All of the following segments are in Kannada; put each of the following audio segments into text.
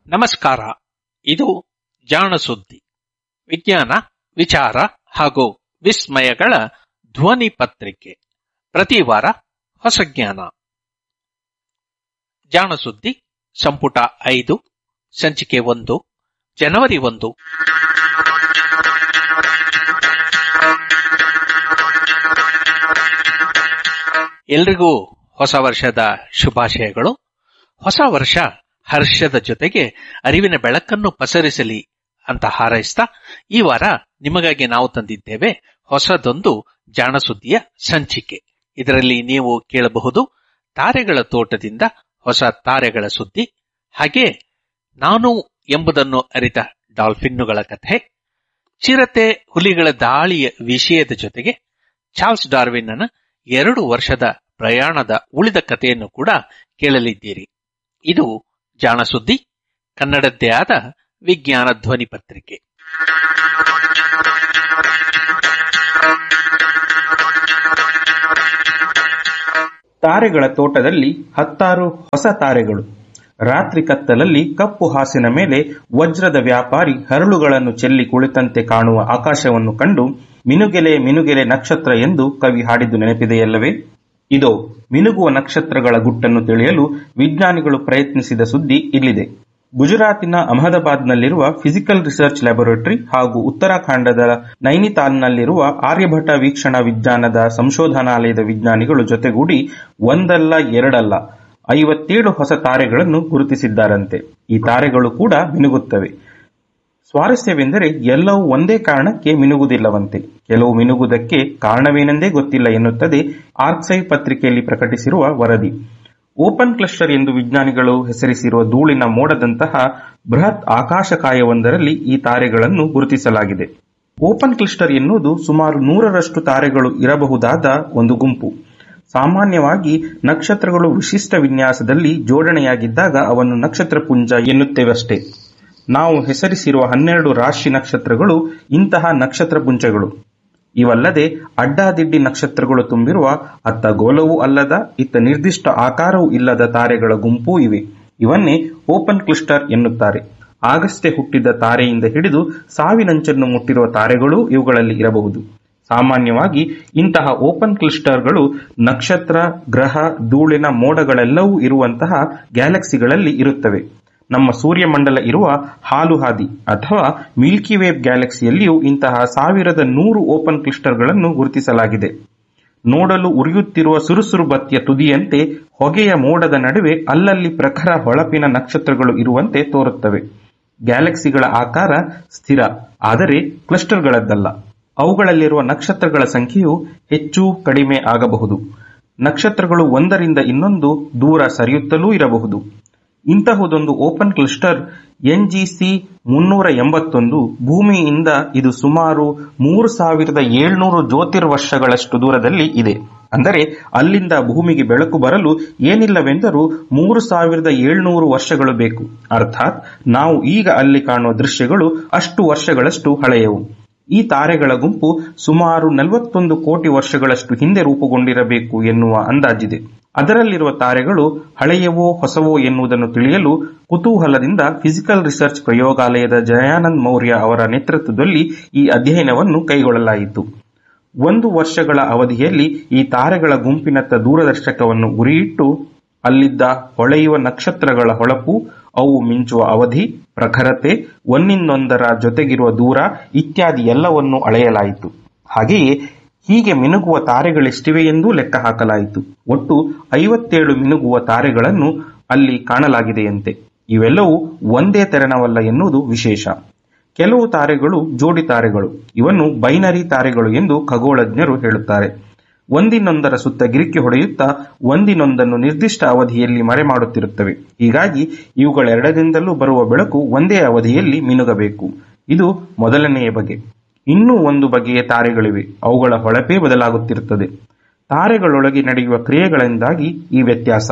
ನಮಸ್ಕಾರ ಇದು ಜಾಣ ಸುದ್ದಿ ವಿಜ್ಞಾನ ವಿಚಾರ ಹಾಗೂ ವಿಸ್ಮಯಗಳ ಧ್ವನಿ ಪತ್ರಿಕೆ ಪ್ರತಿ ವಾರ ಹೊಸ ಜ್ಞಾನ ಜಾಣ ಸುದ್ದಿ ಸಂಪುಟ ಐದು ಸಂಚಿಕೆ ಒಂದು ಜನವರಿ ಒಂದು ಎಲ್ರಿಗೂ ಹೊಸ ವರ್ಷದ ಶುಭಾಶಯಗಳು ಹೊಸ ವರ್ಷ ಹರ್ಷದ ಜೊತೆಗೆ ಅರಿವಿನ ಬೆಳಕನ್ನು ಪಸರಿಸಲಿ ಅಂತ ಹಾರೈಸ್ತಾ ಈ ವಾರ ನಿಮಗಾಗಿ ನಾವು ತಂದಿದ್ದೇವೆ ಹೊಸದೊಂದು ಜಾಣಸುದ್ದಿಯ ಸಂಚಿಕೆ ಇದರಲ್ಲಿ ನೀವು ಕೇಳಬಹುದು ತಾರೆಗಳ ತೋಟದಿಂದ ಹೊಸ ತಾರೆಗಳ ಸುದ್ದಿ ಹಾಗೆ ನಾನು ಎಂಬುದನ್ನು ಅರಿತ ಡಾಲ್ಫಿನ್ನುಗಳ ಕಥೆ ಚಿರತೆ ಹುಲಿಗಳ ದಾಳಿಯ ವಿಷಯದ ಜೊತೆಗೆ ಚಾರ್ಲ್ಸ್ ಡಾರ್ವಿನ್ನನ ಎರಡು ವರ್ಷದ ಪ್ರಯಾಣದ ಉಳಿದ ಕಥೆಯನ್ನು ಕೂಡ ಕೇಳಲಿದ್ದೀರಿ ಇದು ಜಾಣಸುದ್ದಿ ಕನ್ನಡದ್ದೇ ಆದ ವಿಜ್ಞಾನ ಧ್ವನಿ ಪತ್ರಿಕೆ ತಾರೆಗಳ ತೋಟದಲ್ಲಿ ಹತ್ತಾರು ಹೊಸ ತಾರೆಗಳು ರಾತ್ರಿ ಕತ್ತಲಲ್ಲಿ ಕಪ್ಪು ಹಾಸಿನ ಮೇಲೆ ವಜ್ರದ ವ್ಯಾಪಾರಿ ಹರಳುಗಳನ್ನು ಚೆಲ್ಲಿ ಕುಳಿತಂತೆ ಕಾಣುವ ಆಕಾಶವನ್ನು ಕಂಡು ಮಿನುಗೆಲೆ ಮಿನುಗೆಲೆ ನಕ್ಷತ್ರ ಎಂದು ಕವಿ ಹಾಡಿದ್ದು ನೆನಪಿದೆಯಲ್ಲವೇ ಇದೋ ಮಿನುಗುವ ನಕ್ಷತ್ರಗಳ ಗುಟ್ಟನ್ನು ತಿಳಿಯಲು ವಿಜ್ಞಾನಿಗಳು ಪ್ರಯತ್ನಿಸಿದ ಸುದ್ದಿ ಇಲ್ಲಿದೆ ಗುಜರಾತಿನ ಅಹಮದಾಬಾದ್ನಲ್ಲಿರುವ ಫಿಸಿಕಲ್ ರಿಸರ್ಚ್ ಲ್ಯಾಬೊರೇಟರಿ ಹಾಗೂ ಉತ್ತರಾಖಂಡದ ನೈನಿತಾಲ್ನಲ್ಲಿರುವ ಆರ್ಯಭಟ ವೀಕ್ಷಣಾ ವಿಜ್ಞಾನದ ಸಂಶೋಧನಾಲಯದ ವಿಜ್ಞಾನಿಗಳು ಜೊತೆಗೂಡಿ ಒಂದಲ್ಲ ಎರಡಲ್ಲ ಐವತ್ತೇಳು ಹೊಸ ತಾರೆಗಳನ್ನು ಗುರುತಿಸಿದ್ದಾರಂತೆ ಈ ತಾರೆಗಳು ಕೂಡ ಮಿನುಗುತ್ತವೆ ಸ್ವಾರಸ್ಯವೆಂದರೆ ಎಲ್ಲವೂ ಒಂದೇ ಕಾರಣಕ್ಕೆ ಮಿನುಗುವುದಿಲ್ಲವಂತೆ ಕೆಲವು ಮಿನುಗುವುದಕ್ಕೆ ಕಾರಣವೇನೆಂದೇ ಗೊತ್ತಿಲ್ಲ ಎನ್ನುತ್ತದೆ ಆರ್ಕ್ಸೈವ್ ಪತ್ರಿಕೆಯಲ್ಲಿ ಪ್ರಕಟಿಸಿರುವ ವರದಿ ಓಪನ್ ಕ್ಲಸ್ಟರ್ ಎಂದು ವಿಜ್ಞಾನಿಗಳು ಹೆಸರಿಸಿರುವ ಧೂಳಿನ ಮೋಡದಂತಹ ಬೃಹತ್ ಆಕಾಶಕಾಯವೊಂದರಲ್ಲಿ ಈ ತಾರೆಗಳನ್ನು ಗುರುತಿಸಲಾಗಿದೆ ಓಪನ್ ಕ್ಲಸ್ಟರ್ ಎನ್ನುವುದು ಸುಮಾರು ನೂರರಷ್ಟು ತಾರೆಗಳು ಇರಬಹುದಾದ ಒಂದು ಗುಂಪು ಸಾಮಾನ್ಯವಾಗಿ ನಕ್ಷತ್ರಗಳು ವಿಶಿಷ್ಟ ವಿನ್ಯಾಸದಲ್ಲಿ ಜೋಡಣೆಯಾಗಿದ್ದಾಗ ಅವನ್ನು ನಕ್ಷತ್ರಪುಂಜ ಎನ್ನುತ್ತೇವಷ್ಟೇ ನಾವು ಹೆಸರಿಸಿರುವ ಹನ್ನೆರಡು ರಾಶಿ ನಕ್ಷತ್ರಗಳು ಇಂತಹ ನಕ್ಷತ್ರಪುಂಜಗಳು ಇವಲ್ಲದೆ ಅಡ್ಡಾದಿಡ್ಡಿ ನಕ್ಷತ್ರಗಳು ತುಂಬಿರುವ ಅತ್ತ ಗೋಲವೂ ಅಲ್ಲದ ಇತ್ತ ನಿರ್ದಿಷ್ಟ ಆಕಾರವೂ ಇಲ್ಲದ ತಾರೆಗಳ ಗುಂಪೂ ಇವೆ ಇವನ್ನೇ ಓಪನ್ ಕ್ಲಿಸ್ಟರ್ ಎನ್ನುತ್ತಾರೆ ಆಗಷ್ಟೇ ಹುಟ್ಟಿದ ತಾರೆಯಿಂದ ಹಿಡಿದು ಸಾವಿನಂಚನ್ನು ಮುಟ್ಟಿರುವ ತಾರೆಗಳೂ ಇವುಗಳಲ್ಲಿ ಇರಬಹುದು ಸಾಮಾನ್ಯವಾಗಿ ಇಂತಹ ಓಪನ್ ಕ್ಲಿಸ್ಟರ್ಗಳು ನಕ್ಷತ್ರ ಗ್ರಹ ಧೂಳಿನ ಮೋಡಗಳೆಲ್ಲವೂ ಇರುವಂತಹ ಗ್ಯಾಲಕ್ಸಿಗಳಲ್ಲಿ ಇರುತ್ತವೆ ನಮ್ಮ ಸೂರ್ಯಮಂಡಲ ಇರುವ ಹಾಲುಹಾದಿ ಅಥವಾ ಮಿಲ್ಕಿ ವೇವ್ ಗ್ಯಾಲಕ್ಸಿಯಲ್ಲಿಯೂ ಇಂತಹ ಸಾವಿರದ ನೂರು ಓಪನ್ ಕ್ಲಿಸ್ಟರ್ಗಳನ್ನು ಗುರುತಿಸಲಾಗಿದೆ ನೋಡಲು ಉರಿಯುತ್ತಿರುವ ಸುರುಸುರು ಬತ್ತಿಯ ತುದಿಯಂತೆ ಹೊಗೆಯ ಮೋಡದ ನಡುವೆ ಅಲ್ಲಲ್ಲಿ ಪ್ರಖರ ಹೊಳಪಿನ ನಕ್ಷತ್ರಗಳು ಇರುವಂತೆ ತೋರುತ್ತವೆ ಗ್ಯಾಲಕ್ಸಿಗಳ ಆಕಾರ ಸ್ಥಿರ ಆದರೆ ಕ್ಲಸ್ಟರ್ಗಳದ್ದಲ್ಲ ಅವುಗಳಲ್ಲಿರುವ ನಕ್ಷತ್ರಗಳ ಸಂಖ್ಯೆಯು ಹೆಚ್ಚು ಕಡಿಮೆ ಆಗಬಹುದು ನಕ್ಷತ್ರಗಳು ಒಂದರಿಂದ ಇನ್ನೊಂದು ದೂರ ಸರಿಯುತ್ತಲೂ ಇರಬಹುದು ಇಂತಹುದೊಂದು ಓಪನ್ ಕ್ಲಸ್ಟರ್ ಎನ್ಜಿಸಿ ಮುನ್ನೂರ ಎಂಬತ್ತೊಂದು ಭೂಮಿಯಿಂದ ಇದು ಸುಮಾರು ಮೂರು ಸಾವಿರದ ಏಳ್ನೂರು ಜ್ಯೋತಿರ್ವರ್ಷಗಳಷ್ಟು ದೂರದಲ್ಲಿ ಇದೆ ಅಂದರೆ ಅಲ್ಲಿಂದ ಭೂಮಿಗೆ ಬೆಳಕು ಬರಲು ಏನಿಲ್ಲವೆಂದರೂ ಮೂರು ಸಾವಿರದ ಏಳ್ನೂರು ವರ್ಷಗಳು ಬೇಕು ಅರ್ಥಾತ್ ನಾವು ಈಗ ಅಲ್ಲಿ ಕಾಣುವ ದೃಶ್ಯಗಳು ಅಷ್ಟು ವರ್ಷಗಳಷ್ಟು ಹಳೆಯವು ಈ ತಾರೆಗಳ ಗುಂಪು ಸುಮಾರು ನಲವತ್ತೊಂದು ಕೋಟಿ ವರ್ಷಗಳಷ್ಟು ಹಿಂದೆ ರೂಪುಗೊಂಡಿರಬೇಕು ಎನ್ನುವ ಅಂದಾಜಿದೆ ಅದರಲ್ಲಿರುವ ತಾರೆಗಳು ಹಳೆಯವೋ ಹೊಸವೋ ಎನ್ನುವುದನ್ನು ತಿಳಿಯಲು ಕುತೂಹಲದಿಂದ ಫಿಸಿಕಲ್ ರಿಸರ್ಚ್ ಪ್ರಯೋಗಾಲಯದ ಜಯಾನಂದ್ ಮೌರ್ಯ ಅವರ ನೇತೃತ್ವದಲ್ಲಿ ಈ ಅಧ್ಯಯನವನ್ನು ಕೈಗೊಳ್ಳಲಾಯಿತು ಒಂದು ವರ್ಷಗಳ ಅವಧಿಯಲ್ಲಿ ಈ ತಾರೆಗಳ ಗುಂಪಿನತ್ತ ದೂರದರ್ಶಕವನ್ನು ಗುರಿಯಿಟ್ಟು ಅಲ್ಲಿದ್ದ ಹೊಳೆಯುವ ನಕ್ಷತ್ರಗಳ ಹೊಳಪು ಅವು ಮಿಂಚುವ ಅವಧಿ ಪ್ರಖರತೆ ಒಂದಿನ್ನೊಂದರ ಜೊತೆಗಿರುವ ದೂರ ಇತ್ಯಾದಿ ಎಲ್ಲವನ್ನೂ ಅಳೆಯಲಾಯಿತು ಹಾಗೆಯೇ ಹೀಗೆ ಮಿನುಗುವ ತಾರೆಗಳೆಷ್ಟಿವೆ ಎಂದೂ ಲೆಕ್ಕ ಹಾಕಲಾಯಿತು ಒಟ್ಟು ಐವತ್ತೇಳು ಮಿನುಗುವ ತಾರೆಗಳನ್ನು ಅಲ್ಲಿ ಕಾಣಲಾಗಿದೆಯಂತೆ ಇವೆಲ್ಲವೂ ಒಂದೇ ತೆರನವಲ್ಲ ಎನ್ನುವುದು ವಿಶೇಷ ಕೆಲವು ತಾರೆಗಳು ಜೋಡಿ ತಾರೆಗಳು ಇವನ್ನು ಬೈನರಿ ತಾರೆಗಳು ಎಂದು ಖಗೋಳಜ್ಞರು ಹೇಳುತ್ತಾರೆ ಒಂದಿನೊಂದರ ಸುತ್ತ ಗಿರಿಕಿ ಹೊಡೆಯುತ್ತಾ ಒಂದಿನೊಂದನ್ನು ನಿರ್ದಿಷ್ಟ ಅವಧಿಯಲ್ಲಿ ಮರೆ ಮಾಡುತ್ತಿರುತ್ತವೆ ಹೀಗಾಗಿ ಇವುಗಳೆರಡರಿಂದಲೂ ಬರುವ ಬೆಳಕು ಒಂದೇ ಅವಧಿಯಲ್ಲಿ ಮಿನುಗಬೇಕು ಇದು ಮೊದಲನೆಯ ಬಗೆ ಇನ್ನೂ ಒಂದು ಬಗೆಯ ತಾರೆಗಳಿವೆ ಅವುಗಳ ಹೊಳಪೇ ಬದಲಾಗುತ್ತಿರುತ್ತದೆ ತಾರೆಗಳೊಳಗೆ ನಡೆಯುವ ಕ್ರಿಯೆಗಳಿಂದಾಗಿ ಈ ವ್ಯತ್ಯಾಸ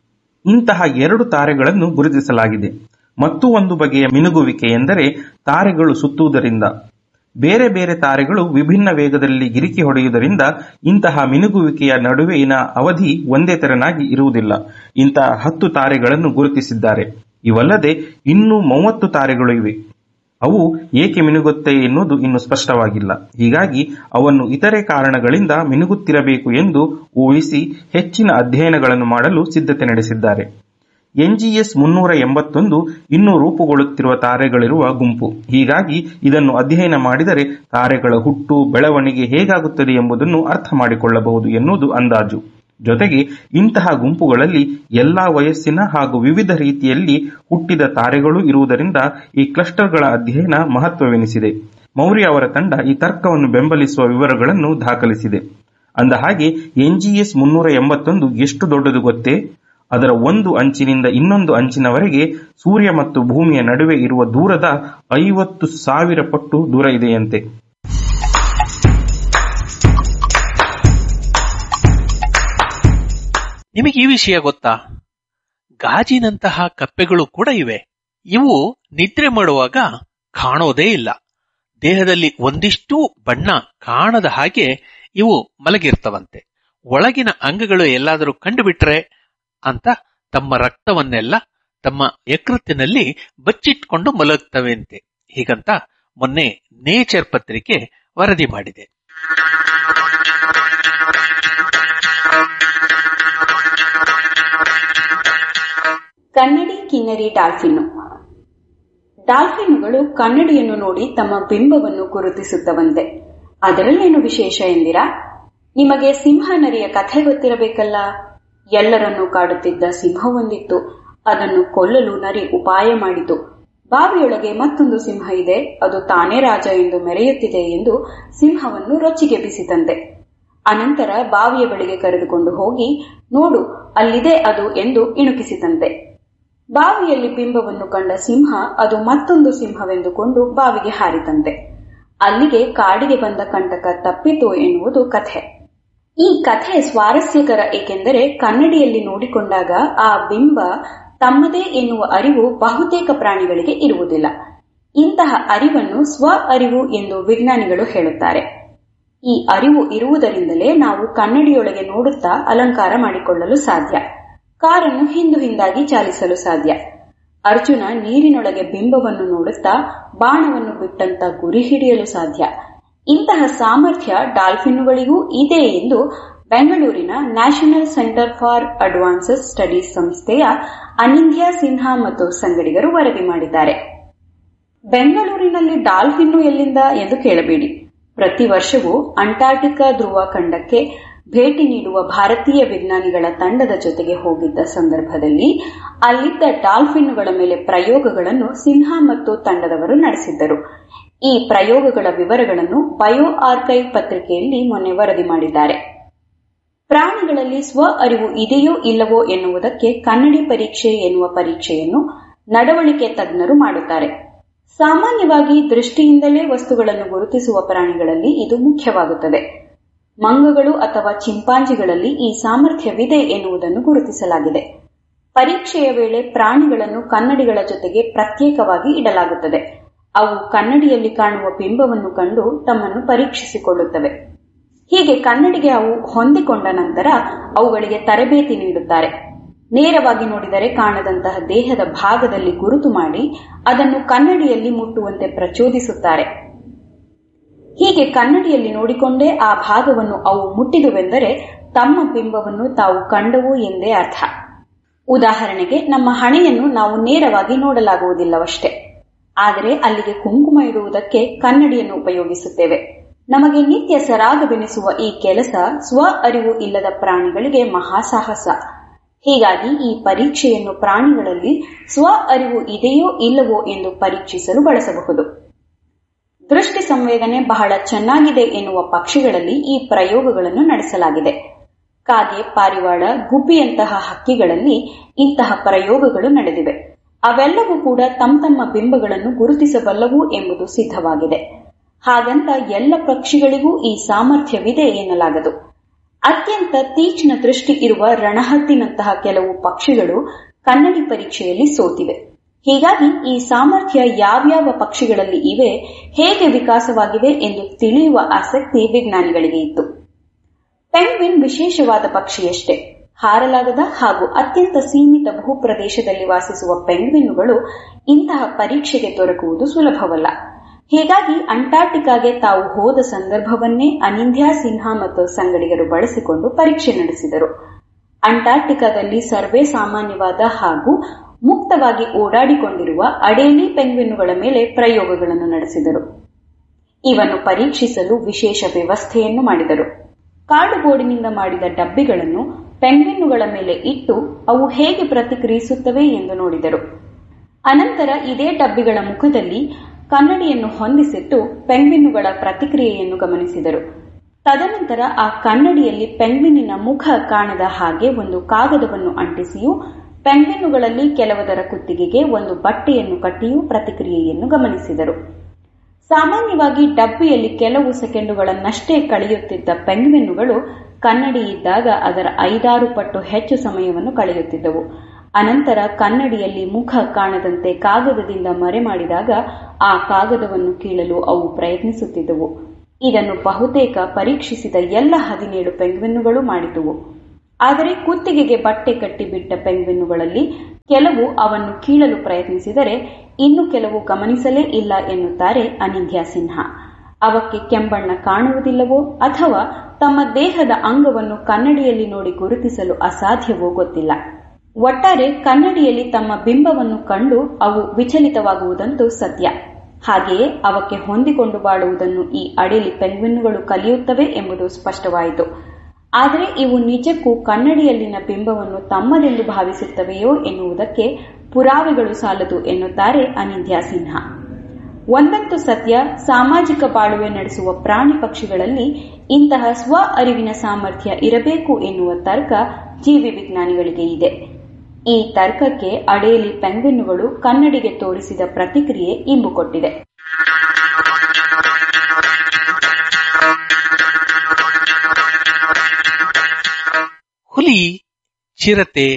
ಇಂತಹ ಎರಡು ತಾರೆಗಳನ್ನು ಗುರುತಿಸಲಾಗಿದೆ ಮತ್ತು ಒಂದು ಬಗೆಯ ಮಿನುಗುವಿಕೆ ಎಂದರೆ ತಾರೆಗಳು ಸುತ್ತುವುದರಿಂದ ಬೇರೆ ಬೇರೆ ತಾರೆಗಳು ವಿಭಿನ್ನ ವೇಗದಲ್ಲಿ ಗಿರಿಕಿ ಹೊಡೆಯುವುದರಿಂದ ಇಂತಹ ಮಿನುಗುವಿಕೆಯ ನಡುವಿನ ಅವಧಿ ಒಂದೇ ತೆರನಾಗಿ ಇರುವುದಿಲ್ಲ ಇಂತಹ ಹತ್ತು ತಾರೆಗಳನ್ನು ಗುರುತಿಸಿದ್ದಾರೆ ಇವಲ್ಲದೆ ಇನ್ನೂ ಮೂವತ್ತು ತಾರೆಗಳು ಇವೆ ಅವು ಏಕೆ ಮಿನುಗುತ್ತೆ ಎನ್ನುವುದು ಇನ್ನು ಸ್ಪಷ್ಟವಾಗಿಲ್ಲ ಹೀಗಾಗಿ ಅವನ್ನು ಇತರೆ ಕಾರಣಗಳಿಂದ ಮಿನುಗುತ್ತಿರಬೇಕು ಎಂದು ಊಹಿಸಿ ಹೆಚ್ಚಿನ ಅಧ್ಯಯನಗಳನ್ನು ಮಾಡಲು ಸಿದ್ಧತೆ ನಡೆಸಿದ್ದಾರೆ ಎನ್ಜಿಎಸ್ ಮುನ್ನೂರ ಎಂಬತ್ತೊಂದು ಇನ್ನೂ ರೂಪುಗೊಳ್ಳುತ್ತಿರುವ ತಾರೆಗಳಿರುವ ಗುಂಪು ಹೀಗಾಗಿ ಇದನ್ನು ಅಧ್ಯಯನ ಮಾಡಿದರೆ ತಾರೆಗಳ ಹುಟ್ಟು ಬೆಳವಣಿಗೆ ಹೇಗಾಗುತ್ತದೆ ಎಂಬುದನ್ನು ಅರ್ಥ ಮಾಡಿಕೊಳ್ಳಬಹುದು ಎನ್ನುವುದು ಅಂದಾಜು ಜೊತೆಗೆ ಇಂತಹ ಗುಂಪುಗಳಲ್ಲಿ ಎಲ್ಲಾ ವಯಸ್ಸಿನ ಹಾಗೂ ವಿವಿಧ ರೀತಿಯಲ್ಲಿ ಹುಟ್ಟಿದ ತಾರೆಗಳೂ ಇರುವುದರಿಂದ ಈ ಕ್ಲಸ್ಟರ್ಗಳ ಅಧ್ಯಯನ ಮಹತ್ವವೆನಿಸಿದೆ ಮೌರ್ಯ ಅವರ ತಂಡ ಈ ತರ್ಕವನ್ನು ಬೆಂಬಲಿಸುವ ವಿವರಗಳನ್ನು ದಾಖಲಿಸಿದೆ ಅಂದಹಾಗೆ ಎನ್ಜಿಎಸ್ ಮುನ್ನೂರ ಎಂಬತ್ತೊಂದು ಎಷ್ಟು ದೊಡ್ಡದು ಗೊತ್ತೇ ಅದರ ಒಂದು ಅಂಚಿನಿಂದ ಇನ್ನೊಂದು ಅಂಚಿನವರೆಗೆ ಸೂರ್ಯ ಮತ್ತು ಭೂಮಿಯ ನಡುವೆ ಇರುವ ದೂರದ ಐವತ್ತು ಸಾವಿರ ಪಟ್ಟು ದೂರ ಇದೆಯಂತೆ ನಿಮಗೆ ಈ ವಿಷಯ ಗೊತ್ತಾ ಗಾಜಿನಂತಹ ಕಪ್ಪೆಗಳು ಕೂಡ ಇವೆ ಇವು ನಿದ್ರೆ ಮಾಡುವಾಗ ಕಾಣೋದೇ ಇಲ್ಲ ದೇಹದಲ್ಲಿ ಒಂದಿಷ್ಟೂ ಬಣ್ಣ ಕಾಣದ ಹಾಗೆ ಇವು ಮಲಗಿರ್ತವಂತೆ ಒಳಗಿನ ಅಂಗಗಳು ಎಲ್ಲಾದರೂ ಕಂಡುಬಿಟ್ರೆ ಅಂತ ತಮ್ಮ ರಕ್ತವನ್ನೆಲ್ಲ ತಮ್ಮ ಯಕೃತ್ತಿನಲ್ಲಿ ಬಚ್ಚಿಟ್ಕೊಂಡು ಮಲಗ್ತವೆಂತೆ ಹೀಗಂತ ಮೊನ್ನೆ ನೇಚರ್ ಪತ್ರಿಕೆ ವರದಿ ಮಾಡಿದೆ ಕನ್ನಡಿ ಕಿನ್ನರಿ ಡಾಲ್ಫಿನ್ನು ಡಾಲ್ಫಿನ್ನುಗಳು ಕನ್ನಡಿಯನ್ನು ನೋಡಿ ತಮ್ಮ ಬಿಂಬವನ್ನು ಗುರುತಿಸುತ್ತವಂತೆ ಅದರಲ್ಲೇನು ವಿಶೇಷ ಎಂದಿರಾ ನಿಮಗೆ ಸಿಂಹ ನರಿಯ ಕಥೆ ಗೊತ್ತಿರಬೇಕಲ್ಲ ಎಲ್ಲರನ್ನೂ ಕಾಡುತ್ತಿದ್ದ ಸಿಂಹವೊಂದಿತ್ತು ಅದನ್ನು ಕೊಲ್ಲಲು ನರಿ ಉಪಾಯ ಮಾಡಿತು ಬಾವಿಯೊಳಗೆ ಮತ್ತೊಂದು ಸಿಂಹ ಇದೆ ಅದು ತಾನೇ ರಾಜ ಎಂದು ಮೆರೆಯುತ್ತಿದೆ ಎಂದು ಸಿಂಹವನ್ನು ರೊಚ್ಚಿಗೆಬ್ಬಿಸಿತಂತೆ ಅನಂತರ ಬಾವಿಯ ಬಳಿಗೆ ಕರೆದುಕೊಂಡು ಹೋಗಿ ನೋಡು ಅಲ್ಲಿದೆ ಅದು ಎಂದು ಇಣುಕಿಸಿತಂತೆ ಬಾವಿಯಲ್ಲಿ ಬಿಂಬವನ್ನು ಕಂಡ ಸಿಂಹ ಅದು ಮತ್ತೊಂದು ಸಿಂಹವೆಂದುಕೊಂಡು ಬಾವಿಗೆ ಹಾರಿತಂತೆ ಅಲ್ಲಿಗೆ ಕಾಡಿಗೆ ಬಂದ ಕಂಟಕ ತಪ್ಪಿತು ಎನ್ನುವುದು ಕಥೆ ಈ ಕಥೆ ಸ್ವಾರಸ್ಯಕರ ಏಕೆಂದರೆ ಕನ್ನಡಿಯಲ್ಲಿ ನೋಡಿಕೊಂಡಾಗ ಆ ಬಿಂಬ ತಮ್ಮದೇ ಎನ್ನುವ ಅರಿವು ಬಹುತೇಕ ಪ್ರಾಣಿಗಳಿಗೆ ಇರುವುದಿಲ್ಲ ಇಂತಹ ಅರಿವನ್ನು ಸ್ವ ಅರಿವು ಎಂದು ವಿಜ್ಞಾನಿಗಳು ಹೇಳುತ್ತಾರೆ ಈ ಅರಿವು ಇರುವುದರಿಂದಲೇ ನಾವು ಕನ್ನಡಿಯೊಳಗೆ ನೋಡುತ್ತಾ ಅಲಂಕಾರ ಮಾಡಿಕೊಳ್ಳಲು ಸಾಧ್ಯ ಕಾರನ್ನು ಹಿಂದು ಹಿಂದಾಗಿ ಚಾಲಿಸಲು ಸಾಧ್ಯ ಅರ್ಜುನ ನೀರಿನೊಳಗೆ ಬಿಂಬವನ್ನು ನೋಡುತ್ತಾ ಬಾಣವನ್ನು ಬಿಟ್ಟಂತ ಗುರಿ ಹಿಡಿಯಲು ಸಾಧ್ಯ ಇಂತಹ ಸಾಮರ್ಥ್ಯ ಡಾಲ್ಫಿನ್ನುಗಳಿಗೂ ಇದೆ ಎಂದು ಬೆಂಗಳೂರಿನ National Centre for Advanced Studies ಸಂಸ್ಥೆಯ ಅನಿಂದ್ಯಾ ಸಿನ್ಹಾ ಮತ್ತು ಸಂಗಡಿಗರು ವರದಿ ಮಾಡಿದ್ದಾರೆ ಬೆಂಗಳೂರಿನಲ್ಲಿ ಡಾಲ್ಫಿನ್ನು ಎಲ್ಲಿಂದ ಎಂದು ಕೇಳಬೇಡಿ ಪ್ರತಿ ವರ್ಷವೂ ಅಂಟಾರ್ಟಿಕಾ ಧ್ರುವ ಖಂಡಕ್ಕೆ ಭೇಟಿ ನೀಡುವ ಭಾರತೀಯ ವಿಜ್ಞಾನಿಗಳ ತಂಡದ ಜೊತೆಗೆ ಹೋಗಿದ್ದ ಸಂದರ್ಭದಲ್ಲಿ ಅಲ್ಲಿದ್ದ ಡಾಲ್ಫಿನ್ನುಗಳ ಮೇಲೆ ಪ್ರಯೋಗಗಳನ್ನು ಸಿನ್ಹಾ ಮತ್ತು ತಂಡದವರು ನಡೆಸಿದ್ದರು ಈ ಪ್ರಯೋಗಗಳ ವಿವರಗಳನ್ನು ಬಯೋ ಆರ್ಕೈವ್ ಪತ್ರಿಕೆಯಲ್ಲಿ ಮೊನ್ನೆ ವರದಿ ಮಾಡಿದ್ದಾರೆ ಪ್ರಾಣಿಗಳಲ್ಲಿ ಸ್ವ ಅರಿವು ಇದೆಯೋ ಇಲ್ಲವೋ ಎನ್ನುವುದಕ್ಕೆ ಕನ್ನಡಿ ಪರೀಕ್ಷೆ ಎನ್ನುವ ಪರೀಕ್ಷೆಯನ್ನು ನಡವಳಿಕೆ ತಜ್ಞರು ಮಾಡುತ್ತಾರೆ ಸಾಮಾನ್ಯವಾಗಿ ದೃಷ್ಟಿಯಿಂದಲೇ ವಸ್ತುಗಳನ್ನು ಗುರುತಿಸುವ ಪ್ರಾಣಿಗಳಲ್ಲಿ ಇದು ಮುಖ್ಯವಾಗುತ್ತದೆ ಮಂಗಗಳು ಅಥವಾ ಚಿಂಪಾಂಜಿಗಳಲ್ಲಿ ಈ ಸಾಮರ್ಥ್ಯವಿದೆ ಎನ್ನುವುದನ್ನು ಗುರುತಿಸಲಾಗಿದೆ ಪರೀಕ್ಷೆಯ ವೇಳೆ ಪ್ರಾಣಿಗಳನ್ನು ಕನ್ನಡಿಗಳ ಜೊತೆಗೆ ಪ್ರತ್ಯೇಕವಾಗಿ ಇಡಲಾಗುತ್ತದೆ ಅವು ಕನ್ನಡಿಯಲ್ಲಿ ಕಾಣುವ ಬಿಂಬವನ್ನು ಕಂಡು ತಮ್ಮನ್ನು ಪರೀಕ್ಷಿಸಿಕೊಳ್ಳುತ್ತವೆ ಹೀಗೆ ಕನ್ನಡಿಗೆ ಅವು ಹೊಂದಿಕೊಂಡ ನಂತರ ಅವುಗಳಿಗೆ ತರಬೇತಿ ನೀಡುತ್ತಾರೆ ನೇರವಾಗಿ ನೋಡಿದರೆ ಕಾಣದಂತಹ ದೇಹದ ಭಾಗದಲ್ಲಿ ಗುರುತು ಮಾಡಿ ಅದನ್ನು ಕನ್ನಡಿಯಲ್ಲಿ ಮುಟ್ಟುವಂತೆ ಪ್ರಚೋದಿಸುತ್ತಾರೆ ಹೀಗೆ ಕನ್ನಡಿಯಲ್ಲಿ ನೋಡಿಕೊಂಡೇ ಆ ಭಾಗವನ್ನು ಅವು ಮುಟ್ಟಿದುವೆಂದರೆ ತಮ್ಮ ಬಿಂಬವನ್ನು ತಾವು ಕಂಡವು ಎಂದೇ ಅರ್ಥ ಉದಾಹರಣೆಗೆ ನಮ್ಮ ಹಣೆಯನ್ನು ನಾವು ನೇರವಾಗಿ ನೋಡಲಾಗುವುದಿಲ್ಲವಷ್ಟೇ ಆದರೆ ಅಲ್ಲಿಗೆ ಕುಂಕುಮ ಇಡುವುದಕ್ಕೆ ಕನ್ನಡಿಯನ್ನು ಉಪಯೋಗಿಸುತ್ತೇವೆ ನಮಗೆ ನಿತ್ಯ ಸರಾಗವೆನಿಸುವ ಈ ಕೆಲಸ ಸ್ವ ಅರಿವು ಇಲ್ಲದ ಪ್ರಾಣಿಗಳಿಗೆ ಮಹಾಸಾಹಸ ಹೀಗಾಗಿ ಈ ಪರೀಕ್ಷೆಯನ್ನು ಪ್ರಾಣಿಗಳಲ್ಲಿ ಸ್ವ ಅರಿವು ಇದೆಯೋ ಇಲ್ಲವೋ ಎಂದು ಪರೀಕ್ಷಿಸಲು ಬಳಸಬಹುದು ದೃಷ್ಟಿ ಸಂವೇದನೆ ಬಹಳ ಚೆನ್ನಾಗಿದೆ ಎನ್ನುವ ಪಕ್ಷಿಗಳಲ್ಲಿ ಈ ಪ್ರಯೋಗಗಳನ್ನು ನಡೆಸಲಾಗಿದೆ ಕಾಗೆ ಪಾರಿವಾಳ ಗುಬ್ಬಿಯಂತಹ ಹಕ್ಕಿಗಳಲ್ಲಿ ಇಂತಹ ಪ್ರಯೋಗಗಳು ನಡೆದಿವೆ ಅವೆಲ್ಲವೂ ಕೂಡ ತಮ್ಮ ತಮ್ಮ ಬಿಂಬಗಳನ್ನು ಗುರುತಿಸಬಲ್ಲವು ಎಂಬುದು ಸಿದ್ಧವಾಗಿದೆ ಹಾಗಂತ ಎಲ್ಲ ಪಕ್ಷಿಗಳಿಗೂ ಈ ಸಾಮರ್ಥ್ಯವಿದೆ ಎನ್ನಲಾಗದು ಅತ್ಯಂತ ತೀಕ್ಷ್ಣ ದೃಷ್ಟಿ ಇರುವ ರಣಹದ್ದಿನಂತಹ ಕೆಲವು ಪಕ್ಷಿಗಳು ಕನ್ನಡಿ ಪರೀಕ್ಷೆಯಲ್ಲಿ ಸೋತಿವೆ ಹೀಗಾಗಿ ಈ ಸಾಮರ್ಥ್ಯ ಯಾವ್ಯಾವ ಪಕ್ಷಿಗಳಲ್ಲಿ ಇವೆ ಹೇಗೆ ವಿಕಾಸವಾಗಿವೆ ಎಂದು ತಿಳಿಯುವ ಆಸಕ್ತಿ ವಿಜ್ಞಾನಿಗಳಿಗೆ ಇತ್ತು ಪೆಂಗ್ವಿನ್ ವಿಶೇಷವಾದ ಪಕ್ಷಿಯಷ್ಟೇ ಹಾರಲಾಗದ ಹಾಗೂ ಅತ್ಯಂತ ಸೀಮಿತ ಭೂಪ್ರದೇಶದಲ್ಲಿ ವಾಸಿಸುವ ಪೆಂಗ್ವಿನ್ನುಗಳು ಇಂತಹ ಪರೀಕ್ಷೆಗೆ ದೊರಕುವುದು ಸುಲಭವಲ್ಲ ಹೀಗಾಗಿ ಅಂಟಾರ್ಟಿಕಾಗೆ ತಾವು ಹೋದ ಸಂದರ್ಭವನ್ನೇ ಅನಿಂದ್ಯಾ ಸಿನ್ಹಾ ಮತ್ತು ಸಂಗಡಿಗರು ಬಳಸಿಕೊಂಡು ಪರೀಕ್ಷೆ ನಡೆಸಿದರು ಅಂಟಾರ್ಟಿಕಾದಲ್ಲಿ ಸರ್ವೇ ಸಾಮಾನ್ಯವಾದ ಹಾಗೂ ಮುಕ್ತವಾಗಿ ಓಡಾಡಿಕೊಂಡಿರುವ ಅಡೇಲಿ ಪೆಂಗ್ವಿನ್ನುಗಳ ಮೇಲೆ ಪ್ರಯೋಗಗಳನ್ನು ನಡೆಸಿದರು ಇವನ್ನು ಪರೀಕ್ಷಿಸಲು ವಿಶೇಷ ವ್ಯವಸ್ಥೆಯನ್ನು ಮಾಡಿದರು ಕಾರ್ಡುಬೋರ್ಡಿನಿಂದ ಮಾಡಿದ ಡಬ್ಬಿಗಳನ್ನು ಪೆಂಗ್ವಿನ್ನುಗಳ ಮೇಲೆ ಇಟ್ಟು ಅವು ಹೇಗೆ ಪ್ರತಿಕ್ರಿಯಿಸುತ್ತವೆ ಎಂದು ನೋಡಿದರು ಅನಂತರ ಇದೇ ಡಬ್ಬಿಗಳ ಮುಖದಲ್ಲಿ ಕನ್ನಡಿಯನ್ನು ಹೊಂದಿಸಿಟ್ಟು ಪೆಂಗ್ವಿನ್ನುಗಳ ಪ್ರತಿಕ್ರಿಯೆಯನ್ನು ಗಮನಿಸಿದರು ತದನಂತರ ಆ ಕನ್ನಡಿಯಲ್ಲಿ ಪೆಂಗ್ವಿನ್ನಿನ ಮುಖ ಕಾಣದ ಹಾಗೆ ಒಂದು ಕಾಗದವನ್ನು ಅಂಟಿಸಿಯೂ ಪೆಂಗ್ವಿನ್ನುಗಳಲ್ಲಿ ಕೆಲವದರ ಕುತ್ತಿಗೆಗೆ ಒಂದು ಬಟ್ಟೆಯನ್ನು ಕಟ್ಟಿಯೂ ಪ್ರತಿಕ್ರಿಯೆಯನ್ನು ಗಮನಿಸಿದರು ಸಾಮಾನ್ಯವಾಗಿ ಡಬ್ಬಿಯಲ್ಲಿ ಕೆಲವು ಸೆಕೆಂಡುಗಳನ್ನಷ್ಟೇ ಕಳೆಯುತ್ತಿದ್ದ ಪೆಂಗ್ವಿನ್ನುಗಳು ಕನ್ನಡಿ ಇದ್ದಾಗ ಅದರ ಐದಾರು ಪಟ್ಟು ಹೆಚ್ಚು ಸಮಯವನ್ನು ಕಳೆಯುತ್ತಿದ್ದವು ಅನಂತರ ಕನ್ನಡಿಯಲ್ಲಿ ಮುಖ ಕಾಣದಂತೆ ಕಾಗದದಿಂದ ಮರೆ ಮಾಡಿದಾಗ ಆ ಕಾಗದವನ್ನು ಕೀಳಲು ಅವು ಪ್ರಯತ್ನಿಸುತ್ತಿದ್ದವು ಇದನ್ನು ಬಹುತೇಕ ಪರೀಕ್ಷಿಸಿದ ಎಲ್ಲ ಹದಿನೇಳು ಪೆಂಗ್ವಿನ್ನುಗಳು ಮಾಡಿದುವು ಆದರೆ ಕುತ್ತಿಗೆಗೆ ಬಟ್ಟೆ ಕಟ್ಟಿಬಿಟ್ಟ ಪೆಂಗ್ವಿನ್ನುಗಳಲ್ಲಿ ಕೆಲವು ಅವನ್ನು ಕೀಳಲು ಪ್ರಯತ್ನಿಸಿದರೆ ಇನ್ನು ಕೆಲವು ಗಮನಿಸಲೇ ಇಲ್ಲ ಎನ್ನುತ್ತಾರೆ ಅನಿಂದ್ಯಾ ಸಿನ್ಹಾ ಅವಕ್ಕೆ ಕೆಂಬಣ್ಣ ಕಾಣುವುದಿಲ್ಲವೋ ಅಥವಾ ತಮ್ಮ ದೇಹದ ಅಂಗವನ್ನು ಕನ್ನಡಿಯಲ್ಲಿ ನೋಡಿ ಗುರುತಿಸಲು ಅಸಾಧ್ಯವೋ ಗೊತ್ತಿಲ್ಲ ಒಟ್ಟಾರೆ ಕನ್ನಡಿಯಲ್ಲಿ ತಮ್ಮ ಬಿಂಬವನ್ನು ಕಂಡು ಅವು ವಿಚಲಿತವಾಗುವುದಂತೂ ಸತ್ಯ ಹಾಗೆಯೇ ಅವಕ್ಕೆ ಹೊಂದಿಕೊಂಡು ಬಾಳುವುದನ್ನು ಈ ಅಡೇಲಿ ಪೆಂಗ್ವಿನ್ನುಗಳು ಕಲಿಯುತ್ತವೆ ಎಂಬುದು ಸ್ಪಷ್ಟವಾಯಿತು ಆದರೆ ಇವು ನಿಜಕ್ಕೂ ಕನ್ನಡಿಯಲ್ಲಿನ ಬಿಂಬವನ್ನು ತಮ್ಮದೆಂದು ಭಾವಿಸುತ್ತವೆಯೋ ಎನ್ನುವುದಕ್ಕೆ ಪುರಾವೆಗಳು ಸಾಲದು ಎನ್ನುತ್ತಾರೆ ಅನಿಂದ್ಯಾ ಸಿನ್ಹಾ ಒಂದಂತೂ ಸತ್ಯ ಸಾಮಾಜಿಕ ಬಾಳುವೆ ನಡೆಸುವ ಪ್ರಾಣಿ ಪಕ್ಷಿಗಳಲ್ಲಿ ಇಂತಹ ಸ್ವ ಅರಿವಿನ ಸಾಮರ್ಥ್ಯ ಇರಬೇಕು ಎನ್ನುವ ತರ್ಕ ಜೀವಿ ವಿಜ್ಞಾನಿಗಳಿಗೆ ಇದೆ ಈ ತರ್ಕಕ್ಕೆ ಅಡೇಲಿ ಪೆಂಗ್ವಿನ್ನುಗಳು ಕನ್ನಡಿಗೆ ತೋರಿಸಿದ ಪ್ರತಿಕ್ರಿಯೆ ಇಂಬು ಕೊಟ್ಟಿದೆ ಹುಲಿ ಚಿರತೆ